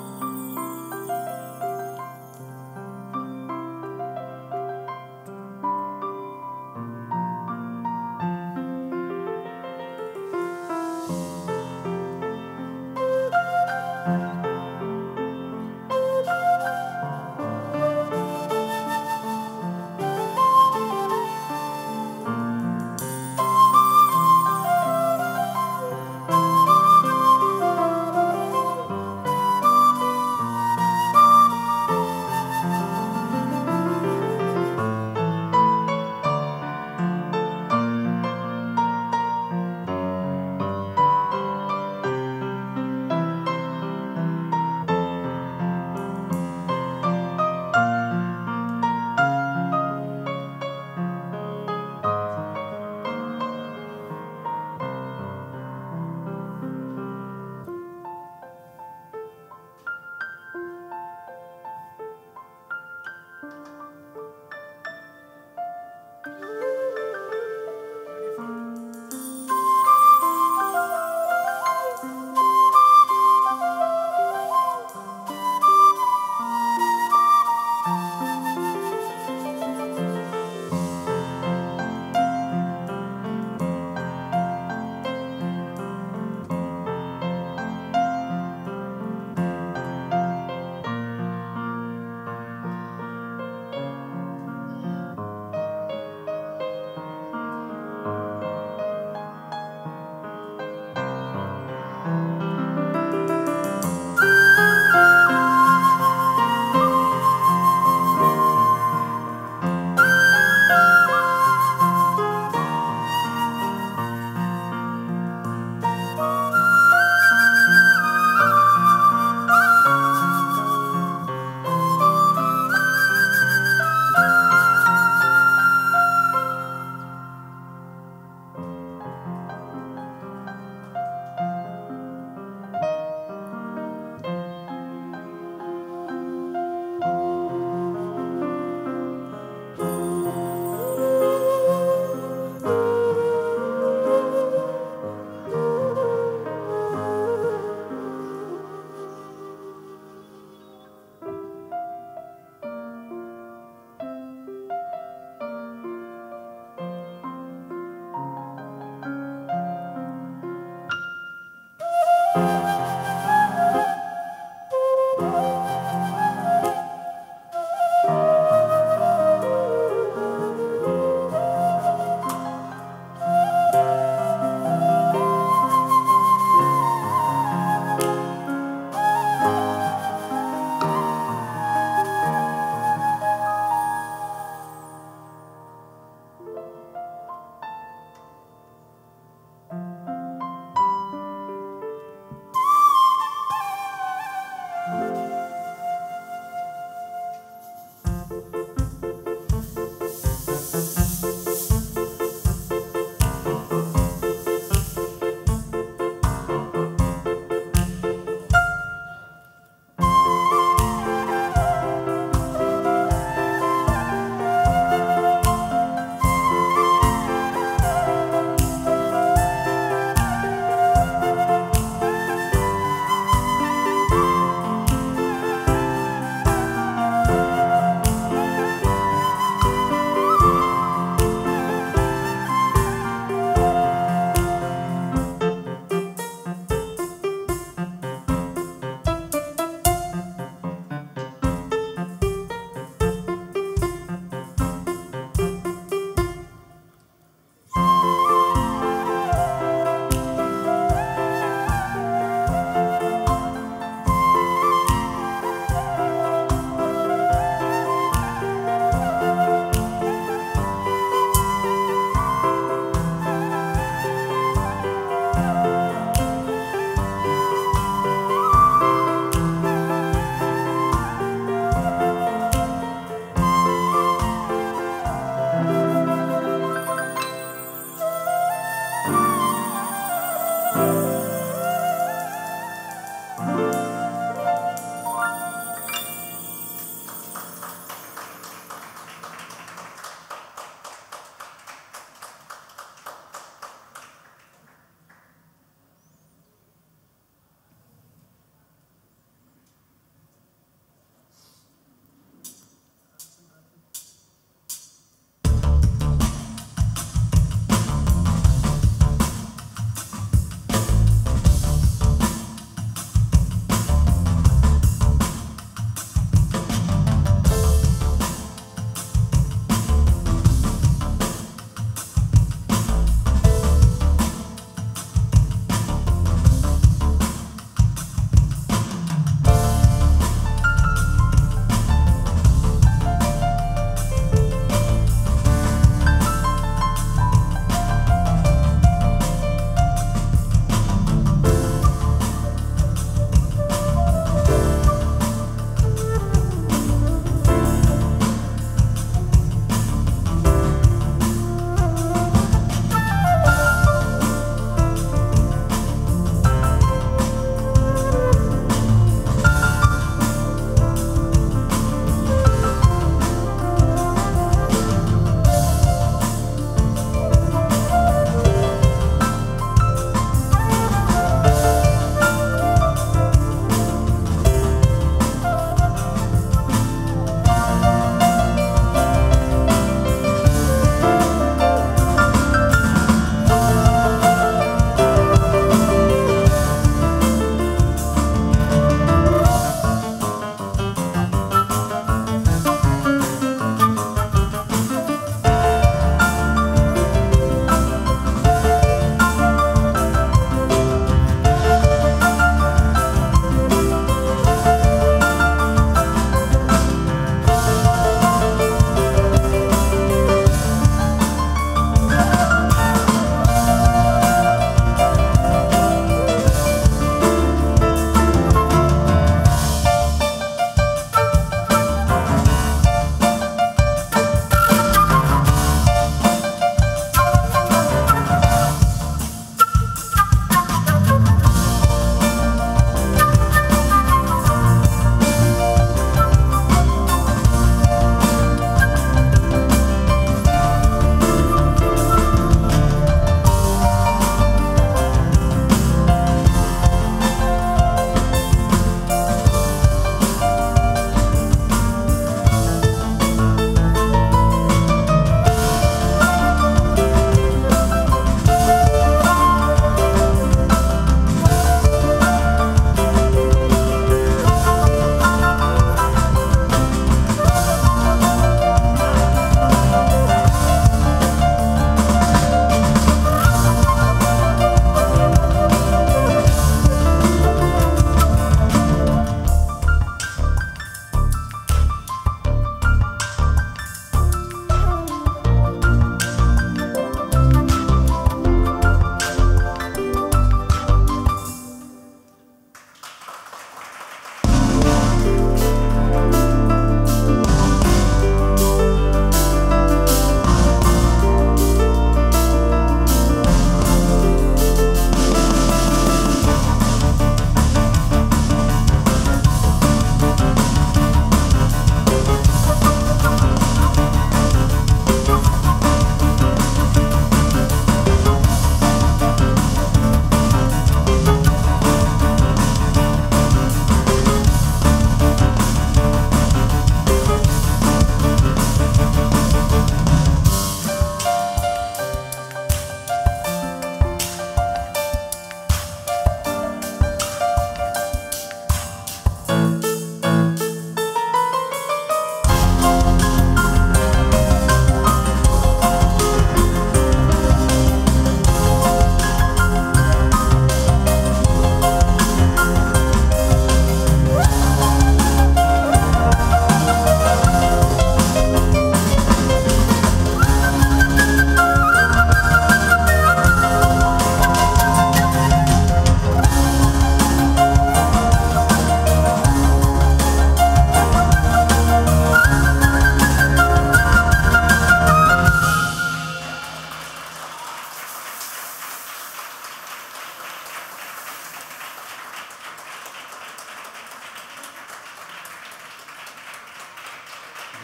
ും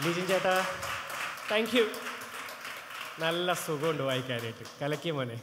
ലിജിൻ ചേട്ടാ താങ്ക് യു നല്ല സുഖമുണ്ട് വായിക്കാനായിട്ട് കലക്കിയ മോനെ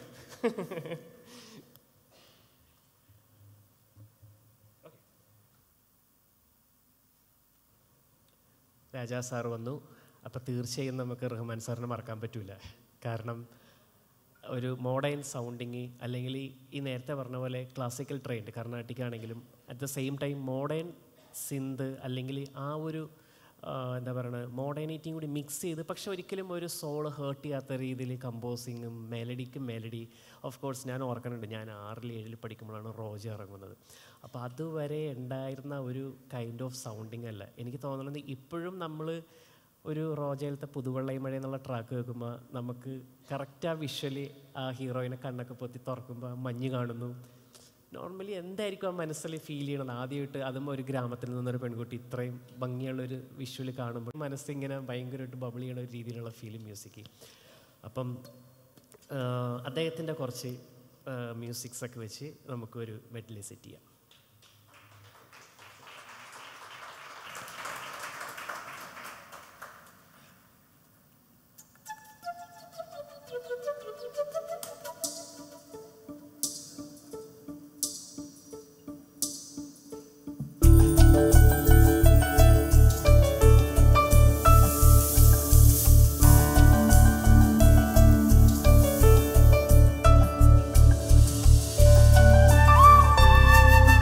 രാജാ സാർ വന്നു അപ്പോൾ തീർച്ചയായും നമുക്ക് റഹ്മാൻ സാറിനെ മറക്കാൻ പറ്റില്ല കാരണം ഒരു മോഡേൺ സൗണ്ടിങ് അല്ലെങ്കിൽ ഈ- ഈ നേരത്തെ പറഞ്ഞ പോലെ ക്ലാസിക്കൽ ട്രെയിൻഡ് കർണാട്ടിക് ആണെങ്കിലും at the same time modern synth അല്ലെങ്കിൽ ആ ഒരു ആ, എന്താ പറയുക മോഡേണിറ്റിയും കൂടി മിക്സ് ചെയ്ത് പക്ഷെ ഒരിക്കലും ഒരു സോൾ ഹേർട്ട് ചെയ്യാത്ത രീതിയിൽ കമ്പോസിങ്ങും മെലഡിക്കും മെലഡി ഓഫ് കോഴ്സ് ഞാൻ ഓർക്കുന്നുണ്ട് ഞാൻ ആറിൽ ഏഴിൽ പഠിക്കുമ്പോഴാണ് റോജ ഇറങ്ങുന്നത് അപ്പോൾ അതുവരെ ഉണ്ടായിരുന്ന ഒരു കൈൻഡ് ഓഫ് സൗണ്ടിങ് അല്ല എനിക്ക് തോന്നുന്നത് ഇപ്പോഴും നമ്മൾ ഒരു റോജയിലത്തെ പുതുവെള്ളൈ മഴ എന്നുള്ള ട്രാക്ക് കേൾക്കുമ്പോൾ നമുക്ക് കറക്റ്റ് ആ വിഷ്വലി ആ ഹീറോയിനെ കണ്ണൊക്കെ പൊത്തി തുറക്കുമ്പോൾ മഞ്ഞ് കാണുന്നു നോർമലി എന്തായിരിക്കും ആ മനസ്സിൽ ഫീൽ ചെയ്യണത് ആദ്യമായിട്ട് അതും ഒരു ഗ്രാമത്തിൽ നിന്നൊരു പെൺകുട്ടി ഇത്രയും ഭംഗിയുള്ളൊരു വിഷ്വൽ കാണുമ്പോൾ മനസ്സിങ്ങനെ ഭയങ്കരമായിട്ട് ബബിൾ ചെയ്യണ ഒരു രീതിയിലുള്ള ഫീൽ മ്യൂസിക് അപ്പം അദ്ദേഹത്തിൻ്റെ കുറച്ച് മ്യൂസിക്സ് ഒക്കെ വെച്ച് നമുക്കൊരു മെഡലി സെറ്റ് ചെയ്യാം ും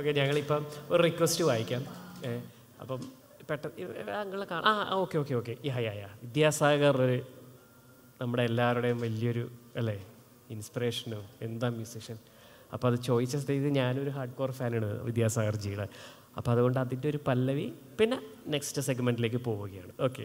ഓക്കെ ഞങ്ങളിപ്പം ഒരു റിക്വസ്റ്റ് വായിക്കാം ഏ, അപ്പം പെട്ടെന്ന് അങ്ങളെ കാണാം ആ okay okay okay yeah yeah yeah Vidyasagar ഒരു നമ്മുടെ എല്ലാവരുടെയും വലിയൊരു അല്ലേ ഇൻസ്പിറേഷനും എന്താ മ്യൂസിഷ്യൻ അപ്പോൾ അത് ചോദിച്ച സ്ഥിതി ഞാനൊരു ഹാർഡ് കോർ ഫാനാണ് വിദ്യാസാഗർ ജിയുടെ അപ്പോൾ അതുകൊണ്ട് അതിൻ്റെ ഒരു പല്ലവി പിന്നെ നെക്സ്റ്റ് സെഗ്മെൻറ്റിലേക്ക് പോവുകയാണ് ഓക്കെ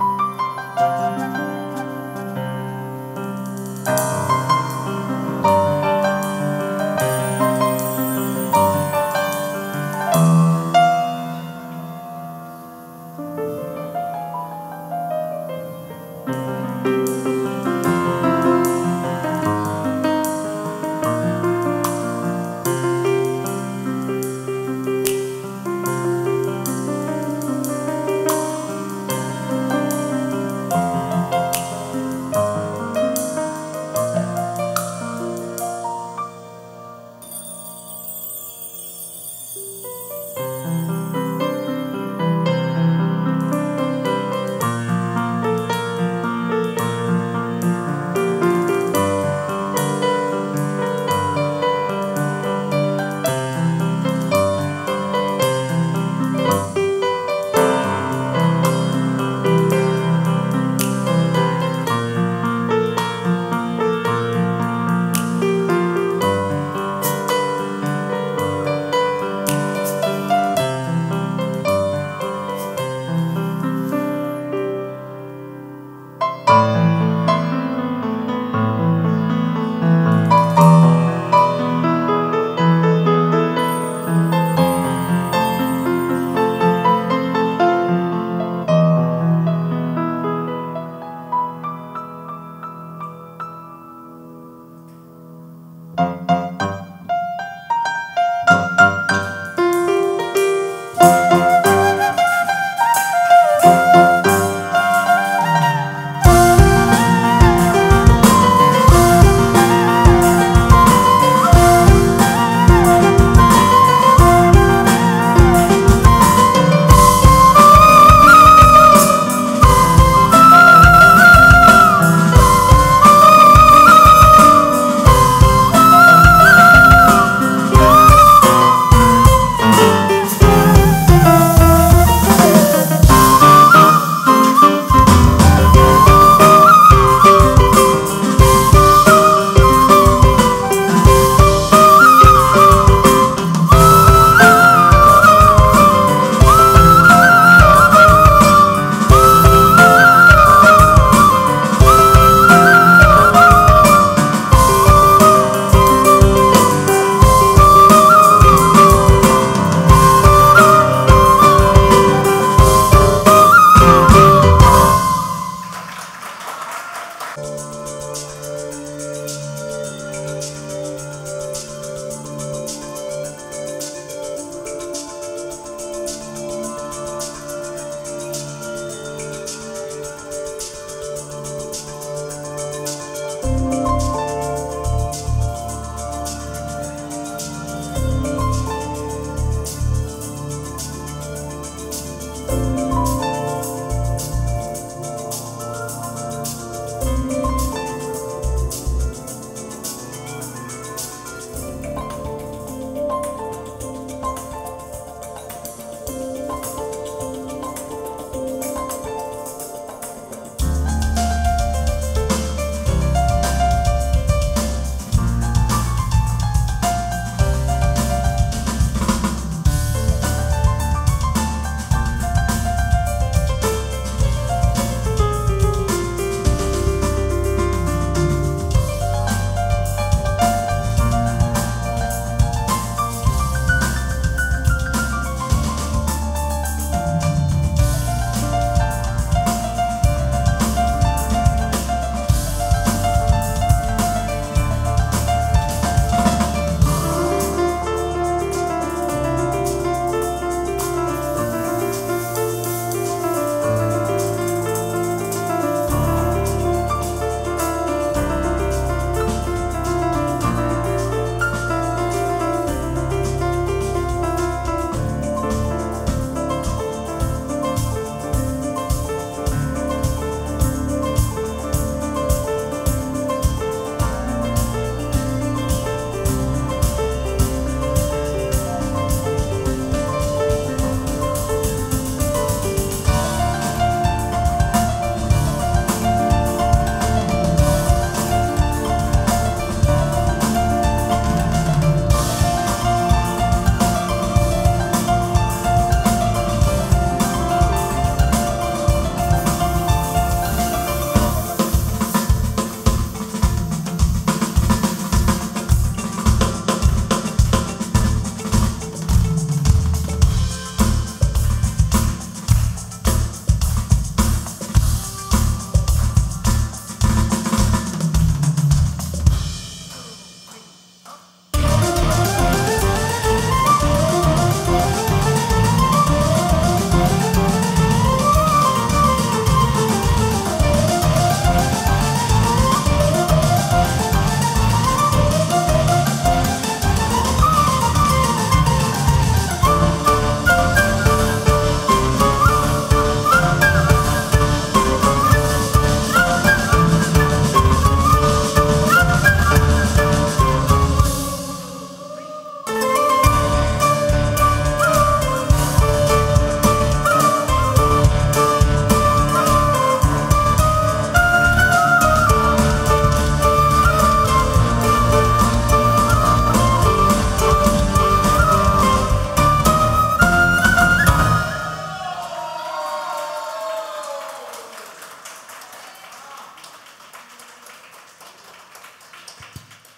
ും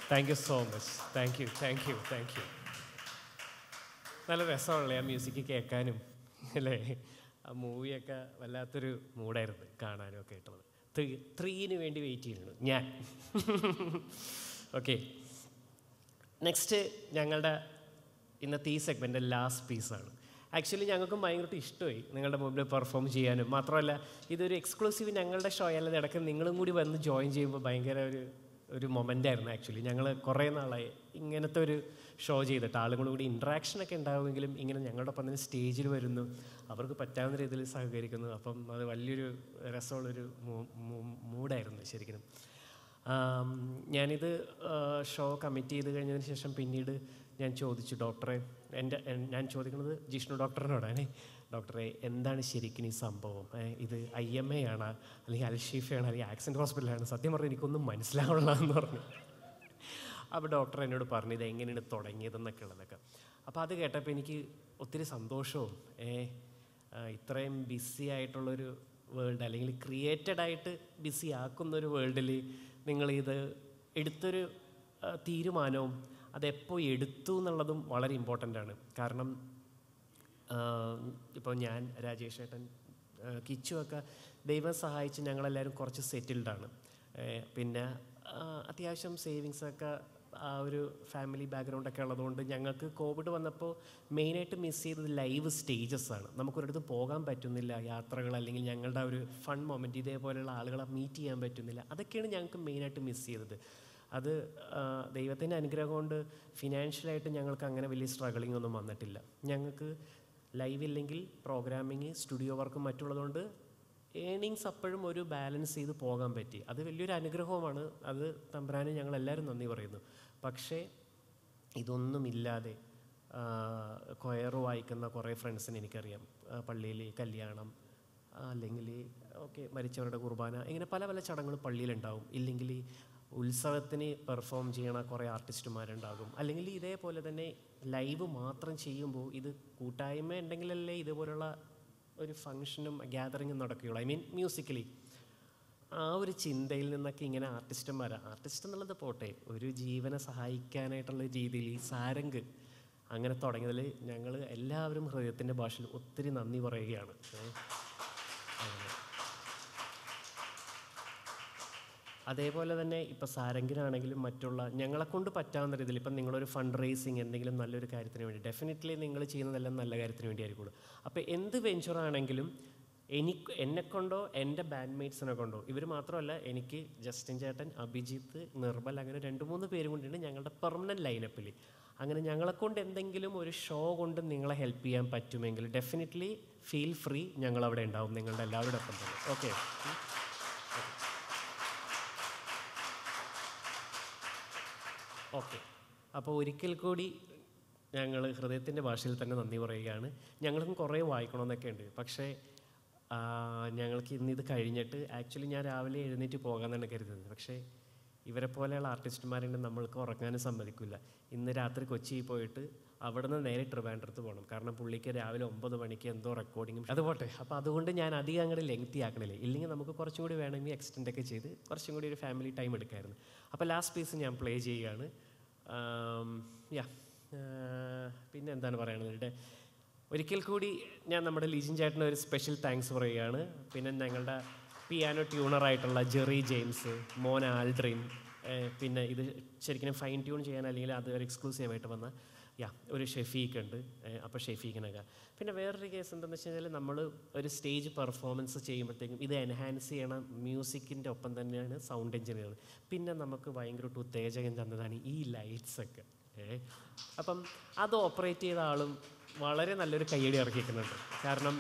thank you so much thank you thank you thank you നല്ല രസമുള്ള ആ മ്യൂസിക് കേൾക്കാനും അല്ലേ ആ മൂവിയൊക്കെ വല്ലാത്തൊരു മൂഡായിരുന്നു കാണാനും ഒക്കെ ആയിട്ടുള്ളത് ത്രീ ത്രീന് വേണ്ടി വെയിറ്റ് ചെയ്യുന്നു ഞാൻ ഓക്കെ നെക്സ്റ്റ് ഞങ്ങളുടെ ഇന്നത്തെ ഈ സെഗ്മെൻ്റ് ലാസ്റ്റ് പീസാണ് ആക്ച്വലി ഞങ്ങൾക്കും ഭയങ്കരമായിട്ട് ഇഷ്ടമായി നിങ്ങളുടെ മുമ്പിൽ പെർഫോം ചെയ്യാനും മാത്രമല്ല ഇതൊരു എക്സ്ക്ലൂസീവ് ഞങ്ങളുടെ ഷോ അല്ലാതെ ഇടയ്ക്ക് നിങ്ങളും കൂടി വന്ന് ജോയിൻ ചെയ്യുമ്പോൾ ഭയങ്കര ഒരു ഒരു മൊമെൻ്റ് ആയിരുന്നു ആക്ച്വലി ഞങ്ങൾ കുറേ നാളായി ഇങ്ങനത്തെ ഒരു ഷോ ചെയ്തിട്ട് ആളുകളും കൂടി ഇൻട്രാക്ഷനൊക്കെ ഉണ്ടാവുമെങ്കിലും ഇങ്ങനെ ഞങ്ങളുടെ ഒപ്പം തന്നെ സ്റ്റേജിൽ വരുന്നു അവർക്ക് പറ്റാവുന്ന രീതിയിൽ സഹകരിക്കുന്നു അപ്പം അത് വലിയൊരു രസമുള്ളൊരു മൂഡായിരുന്നു ശരിക്കും ആം, ഞാനിത് ആ, ഷോ കമ്മിറ്റ് ചെയ്ത് കഴിഞ്ഞതിന് ശേഷം പിന്നീട് ഞാൻ ചോദിച്ചു ഡോക്ടറെ എൻ്റെ എൻ- ഞാൻ ചോദിക്കുന്നത് ജിഷ്ണു ഡോക്ടറിനോടാണ് ഡോക്ടറെ എന്താണ് ശരിക്കും ഈ സംഭവം ഏ, ഇത് ഐ എം എ ആണ് അല്ലെങ്കിൽ അൽഷീഫയാണ് അല്ലെങ്കിൽ ആക്സിഡൻറ്റ് ഹോസ്പിറ്റലാണ് സത്യം പറഞ്ഞാൽ എനിക്കൊന്നും മനസ്സിലാവുള്ളതെന്ന് പറഞ്ഞു അപ്പോൾ ഡോക്ടർ എന്നോട് പറഞ്ഞു ഇത് എങ്ങനെയാണ് തുടങ്ങിയതെന്നൊക്കെ ഉള്ളതൊക്കെ അപ്പോൾ അത് കേട്ടപ്പോൾ എനിക്ക് ഒത്തിരി സന്തോഷവും ഏ ആ, ഇത്രയും ബിസി ആയിട്ടുള്ളൊരു വേൾഡ് അല്ലെങ്കിൽ ക്രിയേറ്റഡ് ആയിട്ട് ബിസി ആക്കുന്ന ഒരു വേൾഡിൽ നിങ്ങളിത് എടുത്തൊരു ആ, തീരുമാനവും അതെപ്പോൾ എടുത്തു എന്നുള്ളതും വളരെ ഇമ്പോർട്ടൻ്റ് ആണ് കാരണം ഇപ്പോൾ ഞാൻ രാജേഷ് ഏട്ടൻ ആ, കിച്ചു ഒക്കെ ദൈവം സഹായിച്ച് ഞങ്ങളെല്ലാവരും കുറച്ച് സെറ്റിൽഡാണ് പിന്നെ ആ, അത്യാവശ്യം സേവിങ്സ് ഒക്കെ ആ ഒരു ഫാമിലി ബാക്ക്ഗ്രൗണ്ടൊക്കെ ഉള്ളതുകൊണ്ട് ഞങ്ങൾക്ക് കോവിഡ് വന്നപ്പോൾ മെയിനായിട്ട് മിസ് ചെയ്തത് ലൈവ് സ്റ്റേജസ് ആണ് നമുക്കൊരിടത്ത് പോകാൻ പറ്റുന്നില്ല യാത്രകൾ അല്ലെങ്കിൽ ഞങ്ങളുടെ ആ ഒരു ഫൺ മൊമെൻറ്റ് ഇതേപോലെയുള്ള ആളുകളെ മീറ്റ് ചെയ്യാൻ പറ്റുന്നില്ല അതൊക്കെയാണ് ഞങ്ങൾക്ക് മെയിനായിട്ട് മിസ് ചെയ്തത് അത് ആ, ദൈവത്തിൻ്റെ അനുഗ്രഹം കൊണ്ട് ഫിനാൻഷ്യലായിട്ട് ഞങ്ങൾക്ക് അങ്ങനെ വലിയ സ്ട്രഗിളിംഗ് ഒന്നും വന്നിട്ടില്ല ഞങ്ങൾക്ക് ലൈവ് ഇല്ലെങ്കിൽ പ്രോഗ്രാമിങ് സ്റ്റുഡിയോ വർക്കും മറ്റുള്ളതുകൊണ്ട് ഏണിങ്സ് അപ്പോഴും ഒരു ബാലൻസ് ചെയ്ത് പോകാൻ പറ്റി അത് വലിയൊരു അനുഗ്രഹവുമാണ് അത് തമ്പുരാന് ഞങ്ങൾ എല്ലാവരും നന്ദി പറയുന്നു പക്ഷേ ഇതൊന്നുമില്ലാതെ കൊയർ വായിക്കുന്ന കുറേ ഫ്രണ്ട്സിന് എനിക്കറിയാം പള്ളിയിൽ കല്യാണം അല്ലെങ്കിൽ ഓക്കെ മരിച്ചവരുടെ കുർബാന ഇങ്ങനെ പല പല ചടങ്ങുകൾ പള്ളിയിലുണ്ടാവും ഇല്ലെങ്കിൽ ഉത്സവത്തിന് പെർഫോം ചെയ്യണ കുറേ ആർട്ടിസ്റ്റുമാരുണ്ടാകും അല്ലെങ്കിൽ ഇതേപോലെ തന്നെ ലൈവ് മാത്രം ചെയ്യുമ്പോൾ ഇത് കൂട്ടായ്മ ഉണ്ടെങ്കിലല്ലേ ഇതുപോലുള്ള ഒരു ഫങ്ഷനും ഗ്യാതറിങ്ങും നടക്കുകയുള്ളൂ ഐ മീൻ മ്യൂസിക്കലി ആ ഒരു ചിന്തയിൽ നിന്നൊക്കെ ഇങ്ങനെ ആർട്ടിസ്റ്റുമാർ ആർട്ടിസ്റ്റ് എന്നുള്ളത് പോട്ടെ ഒരു ജീവനെ സഹായിക്കാനായിട്ടുള്ള രീതിയിൽ ഈ സാരംഗ് അങ്ങനെ തുടങ്ങിയതിൽ ഞങ്ങൾ എല്ലാവരും ഹൃദയത്തിൻ്റെ ഭാഷയിൽ ഒത്തിരി നന്ദി പറയുകയാണ് ഏ. അങ്ങനെ. അതേപോലെ തന്നെ ഇപ്പോൾ സാരംഗിനാണെങ്കിലും മറ്റുള്ള ഞങ്ങളെ കൊണ്ട് പറ്റാവുന്ന രീതിയിൽ ഇപ്പം നിങ്ങളൊരു ഫണ്ട് റേസിങ് എന്തെങ്കിലും നല്ലൊരു കാര്യത്തിന് വേണ്ടി ഡെഫിനറ്റ്ലി നിങ്ങൾ ചെയ്യുന്നതെല്ലാം നല്ല കാര്യത്തിന് വേണ്ടി ആയിരിക്കുള്ളൂ അപ്പോൾ എന്ത് വെഞ്ചറാണെങ്കിലും എനിക്ക് എന്നെക്കൊണ്ടോ എൻ്റെ ബാൻഡ്മേറ്റ്സിനെ കൊണ്ടോ ഇവർ മാത്രമല്ല എനിക്ക് ജസ്റ്റിൻ ചേട്ടൻ അഭിജിത്ത് നിർമ്മൽ അങ്ങനെ രണ്ട് മൂന്ന് പേരും കൊണ്ടുണ്ട് ഞങ്ങളുടെ പെർമനൻറ്റ് ലൈനപ്പിൽ അങ്ങനെ ഞങ്ങളെക്കൊണ്ട് എന്തെങ്കിലും ഒരു ഷോ കൊണ്ട് നിങ്ങളെ ഹെൽപ്പ് ചെയ്യാൻ പറ്റുമെങ്കിൽ ഡെഫിനറ്റ്ലി ഫീൽ ഫ്രീ ഞങ്ങളവിടെ ഉണ്ടാവും നിങ്ങളുടെ എല്ലാവരുടെ ഒപ്പം തന്നെ ഓക്കെ ഓക്കെ അപ്പോൾ ഒരിക്കൽ കൂടി ഞങ്ങൾ ഹൃദയത്തിൻ്റെ ഭാഷയിൽ തന്നെ നന്ദി പറയുകയാണ് ഞങ്ങൾക്കും കുറേ വായിക്കണമെന്നൊക്കെ ഉണ്ട് പക്ഷേ ആ, ഞങ്ങൾക്ക് ഇന്ന് ഇത് കഴിഞ്ഞിട്ട് ആക്ച്വലി ഞാൻ രാവിലെ എഴുന്നേറ്റ് പോകാമെന്നാണ് കരുതുന്നത് പക്ഷേ ഇവരെ പോലെയുള്ള ആർട്ടിസ്റ്റുമാരുണ്ട് നമ്മൾക്ക് ഉറങ്ങാനും സമ്മതിക്കില്ല ഇന്ന് രാത്രി കൊച്ചിയിൽ പോയിട്ട് അവിടെ നിന്ന് നേരെ ട്രിവാൻഡ്രത്ത് പോകണം കാരണം പുള്ളിക്ക് രാവിലെ ഒമ്പത് മണിക്ക് എന്തോ റെക്കോർഡിങ്ങും അത് പോട്ടെ അപ്പോൾ അതുകൊണ്ട് ഞാൻ അധികം അങ്ങോട്ട് ലെങ്തി ആക്കണില്ല ഇല്ലെങ്കിൽ നമുക്ക് കുറച്ചും കൂടി വേണമെങ്കിൽ എക്സ്റ്റെൻഡ് ഒക്കെ ചെയ്ത് കുറച്ചും കൂടി ഒരു ഫാമിലി ടൈം എടുക്കായിരുന്നു അപ്പോൾ ലാസ്റ്റ് പീസ് ഞാൻ പ്ലേ ചെയ്യുകയാണ് യാ പിന്നെ എന്താണ് പറയുന്നത് ഇവിടെ ഒരിക്കൽ കൂടി ഞാൻ നമ്മുടെ ലിജിൻ ചേട്ടന് ഒരു സ്പെഷ്യൽ താങ്ക്സ് പറയുകയാണ് പിന്നെ ഞങ്ങളുടെ പിയാനോ ട്യൂണറായിട്ടുള്ള ജെറി ജെയിംസ് മോൻ ആൽഡ്രിൻ ഏഹ് പിന്നെ ഇത് ശരിക്കും ഫൈൻ ട്യൂൺ ചെയ്യാൻ അല്ലെങ്കിൽ അത് ഒരു എക്സ്ക്ലൂസീവായിട്ട് വന്ന യാ ഒരു ഷെഫീക്ക് ഉണ്ട് ഏഹ് അപ്പോൾ ഷെഫീക്കിനൊക്കെ പിന്നെ വേറൊരു കേസ് എന്താണെന്ന് വെച്ച് കഴിഞ്ഞാൽ നമ്മൾ ഒരു സ്റ്റേജ് പെർഫോമൻസ് ചെയ്യുമ്പോഴത്തേക്കും ഇത് എൻഹാൻസ് ചെയ്യണം മ്യൂസിക്കിൻ്റെ ഒപ്പം തന്നെയാണ് സൗണ്ട് എഞ്ചിനീയർ പിന്നെ നമുക്ക് ഭയങ്കര ഉത്തേജകം തന്നതാണ് ഈ ലൈറ്റ്സ് ഒക്കെ ഏ അപ്പം അത് ഓപ്പറേറ്റ് ചെയ്ത ആളും വളരെ നല്ലൊരു കയ്യടി ഇറക്കിക്കുന്നുണ്ട് കാരണം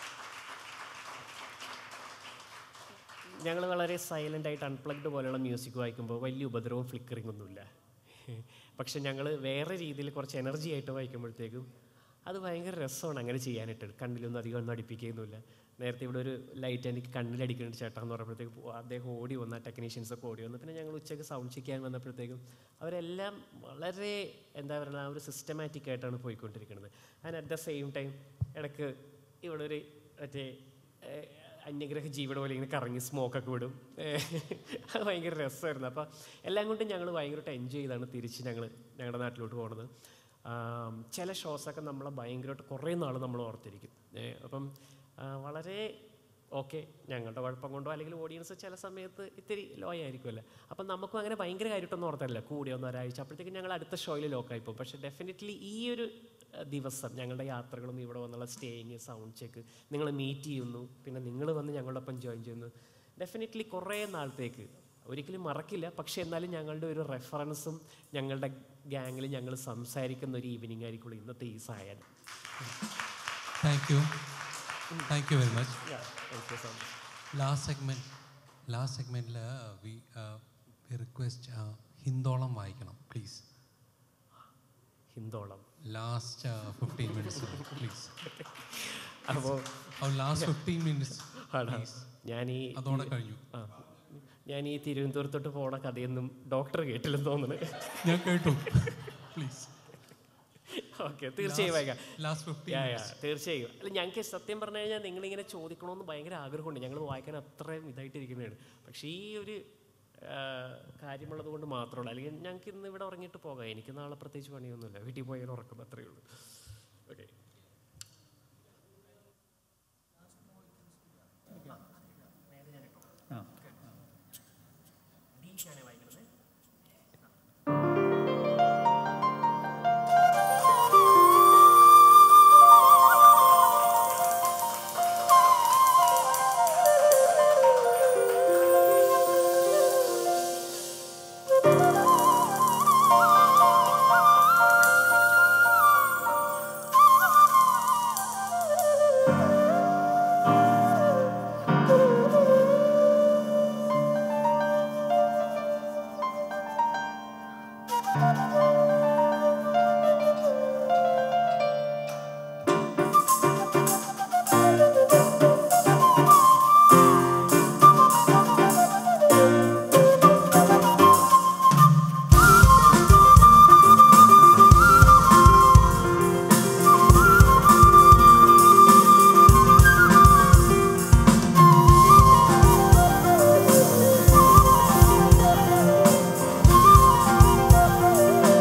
ഞങ്ങൾ വളരെ സൈലൻ്റ് ആയിട്ട് അൺപ്ലഗ്ഡ് പോലെയുള്ള മ്യൂസിക് വായിക്കുമ്പോൾ വലിയ ഉപദ്രവവും ഫ്ലിക്കറിംഗ് ഒന്നുമില്ല പക്ഷെ ഞങ്ങൾ വേറെ രീതിയിൽ കുറച്ച് എനർജി ആയിട്ട് വായിക്കുമ്പോഴത്തേക്കും അത് ഭയങ്കര രസമാണ് അങ്ങനെ ചെയ്യാനായിട്ട് കണ്ണിലൊന്നും അധികം ഒന്നും അടിപ്പിക്കുകയൊന്നുമില്ല നേരത്തെ ഇവിടെ ഒരു ലൈറ്റ് എനിക്ക് കണ്ണിലടിക്കുന്നുണ്ട് ചേട്ടാ എന്ന് പറഞ്ഞപ്പോഴത്തേക്കും അദ്ദേഹം ഓടി വന്ന ടെക്നീഷ്യൻസ് ഒക്കെ ഓടി വന്നു പിന്നെ ഞങ്ങൾ ഉച്ചയ്ക്ക് സൗണ്ട് ചെക്ക് ചെയ്യാൻ വന്നപ്പോഴത്തേക്കും അവരെല്ലാം വളരെ എന്താ പറയുക ആ ഒരു സിസ്റ്റമാറ്റിക് ആയിട്ടാണ് പോയിക്കൊണ്ടിരിക്കുന്നത് and at the same time ഇടയ്ക്ക് ഇവിടെ ഒരു മറ്റേ അന്യഗ്രഹ ജീവിയുടെ പോലെ ഇങ്ങനെ കറങ്ങി സ്മോക്കൊക്കെ വിടും ഏഹ് അത് ഭയങ്കര രസമായിരുന്നു അപ്പോൾ എല്ലാം കൊണ്ടും ഞങ്ങൾ ഭയങ്കരമായിട്ട് എൻജോയ് ചെയ്താണ് തിരിച്ച് ഞങ്ങൾ ഞങ്ങളുടെ നാട്ടിലോട്ട് പോകുന്നത് ആം, ചില ഷോസൊക്കെ നമ്മളെ ഭയങ്കരമായിട്ട് കുറേ നാൾ നമ്മൾ ഓർത്തിരിക്കും ഏഹ് അപ്പം ആ, വളരെ ഓക്കെ ഞങ്ങളുടെ കുഴപ്പം കൊണ്ടോ അല്ലെങ്കിൽ ഓഡിയൻസ് ചില സമയത്ത് ഇത്തിരി ലോ ആയിരിക്കുമല്ലോ അപ്പം നമുക്കും അങ്ങനെ ഭയങ്കര കാര്യമായിട്ടൊന്നും ഓർത്തല്ല കൂടി ഒന്ന് ഒരാഴ്ച അപ്പോഴത്തേക്കും ഞങ്ങൾ അടുത്ത ഷോയിൽ ലോക്കായി പോകും പക്ഷേ ഡെഫിനറ്റ്ലി ഈ ഒരു അഹ്, ദിവസം ഞങ്ങളുടെ യാത്രകളും ഇവിടെ വന്നുള്ള സ്റ്റേയിങ് സൗണ്ട് ചെക്ക് നിങ്ങൾ മീറ്റ് ചെയ്യുന്നു പിന്നെ നിങ്ങൾ വന്ന് ഞങ്ങളുടെ ഒപ്പം ജോയിൻ ചെയ്യുന്നു ഡെഫിനറ്റ്ലി കുറേ നാളത്തേക്ക് ഒരിക്കലും മറക്കില്ല പക്ഷേ എന്നാലും ഞങ്ങളുടെ ഒരു റെഫറൻസും ഞങ്ങളുടെ ഗ്യാങ്ങിൽ ഞങ്ങൾ സംസാരിക്കുന്ന ഒരു ഈവനിങ് ആയിരിക്കുള്ളൂ ഇന്നത്തെ ഈ സായാഹ്നം thank you thank you very much thank you so much last segment last സെഗ്മെൻറ്റിൽ വി വി റിക്വസ്റ്റ് ഹിന്ദോളം വായിക്കണം please Hindolam last fifteen minutes please അപ്പോൾ ആ ലാസ്റ്റ് ഫിഫ്റ്റീൻ മിനിറ്റ്സ് ആണോ ഞാൻ ഈ അതോടെ കഴിഞ്ഞു ആ ഞാൻ ഈ തിരുവനന്തപുരത്തോട്ട് പോണ കഥയൊന്നും ഡോക്ടർ കേട്ടില്ലെന്ന് തോന്നുന്നു ഞാൻ കേട്ടു പ്ലീസ് ഓക്കെ തീർച്ചയായും വായിക്കാം ലാസ്റ്റ് ഫിഫ്റ്റീൻ യാ, യാ, തീർച്ചയായും അല്ല ഞങ്ങൾക്ക് സത്യം പറഞ്ഞു കഴിഞ്ഞാൽ നിങ്ങളിങ്ങനെ ചോദിക്കണമെന്ന് ഭയങ്കര ആഗ്രഹമുണ്ട് ഞങ്ങൾ വായിക്കാൻ അത്രയും ഇതായിട്ടിരിക്കുന്നതാണ് പക്ഷേ ഈ ഒരു ആ, കാര്യമുള്ളത് കൊണ്ട് മാത്രമുള്ളൂ അല്ലെങ്കിൽ ഞങ്ങൾക്ക് ഇന്ന് ഇവിടെ ഉറങ്ങിയിട്ട് പോകാം എനിക്ക് നാളെ പ്രത്യേകിച്ച് പണിയൊന്നുമില്ല വീട്ടിൽ പോയാൽ ഉറക്കും അത്രയേ ഉള്ളൂ ഓക്കെ ആ Thank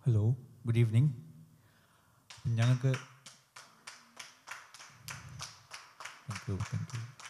ഹലോ ഗുഡ് ഈവനിങ് ഞങ്ങൾക്ക് താങ്ക് യു താങ്ക് യു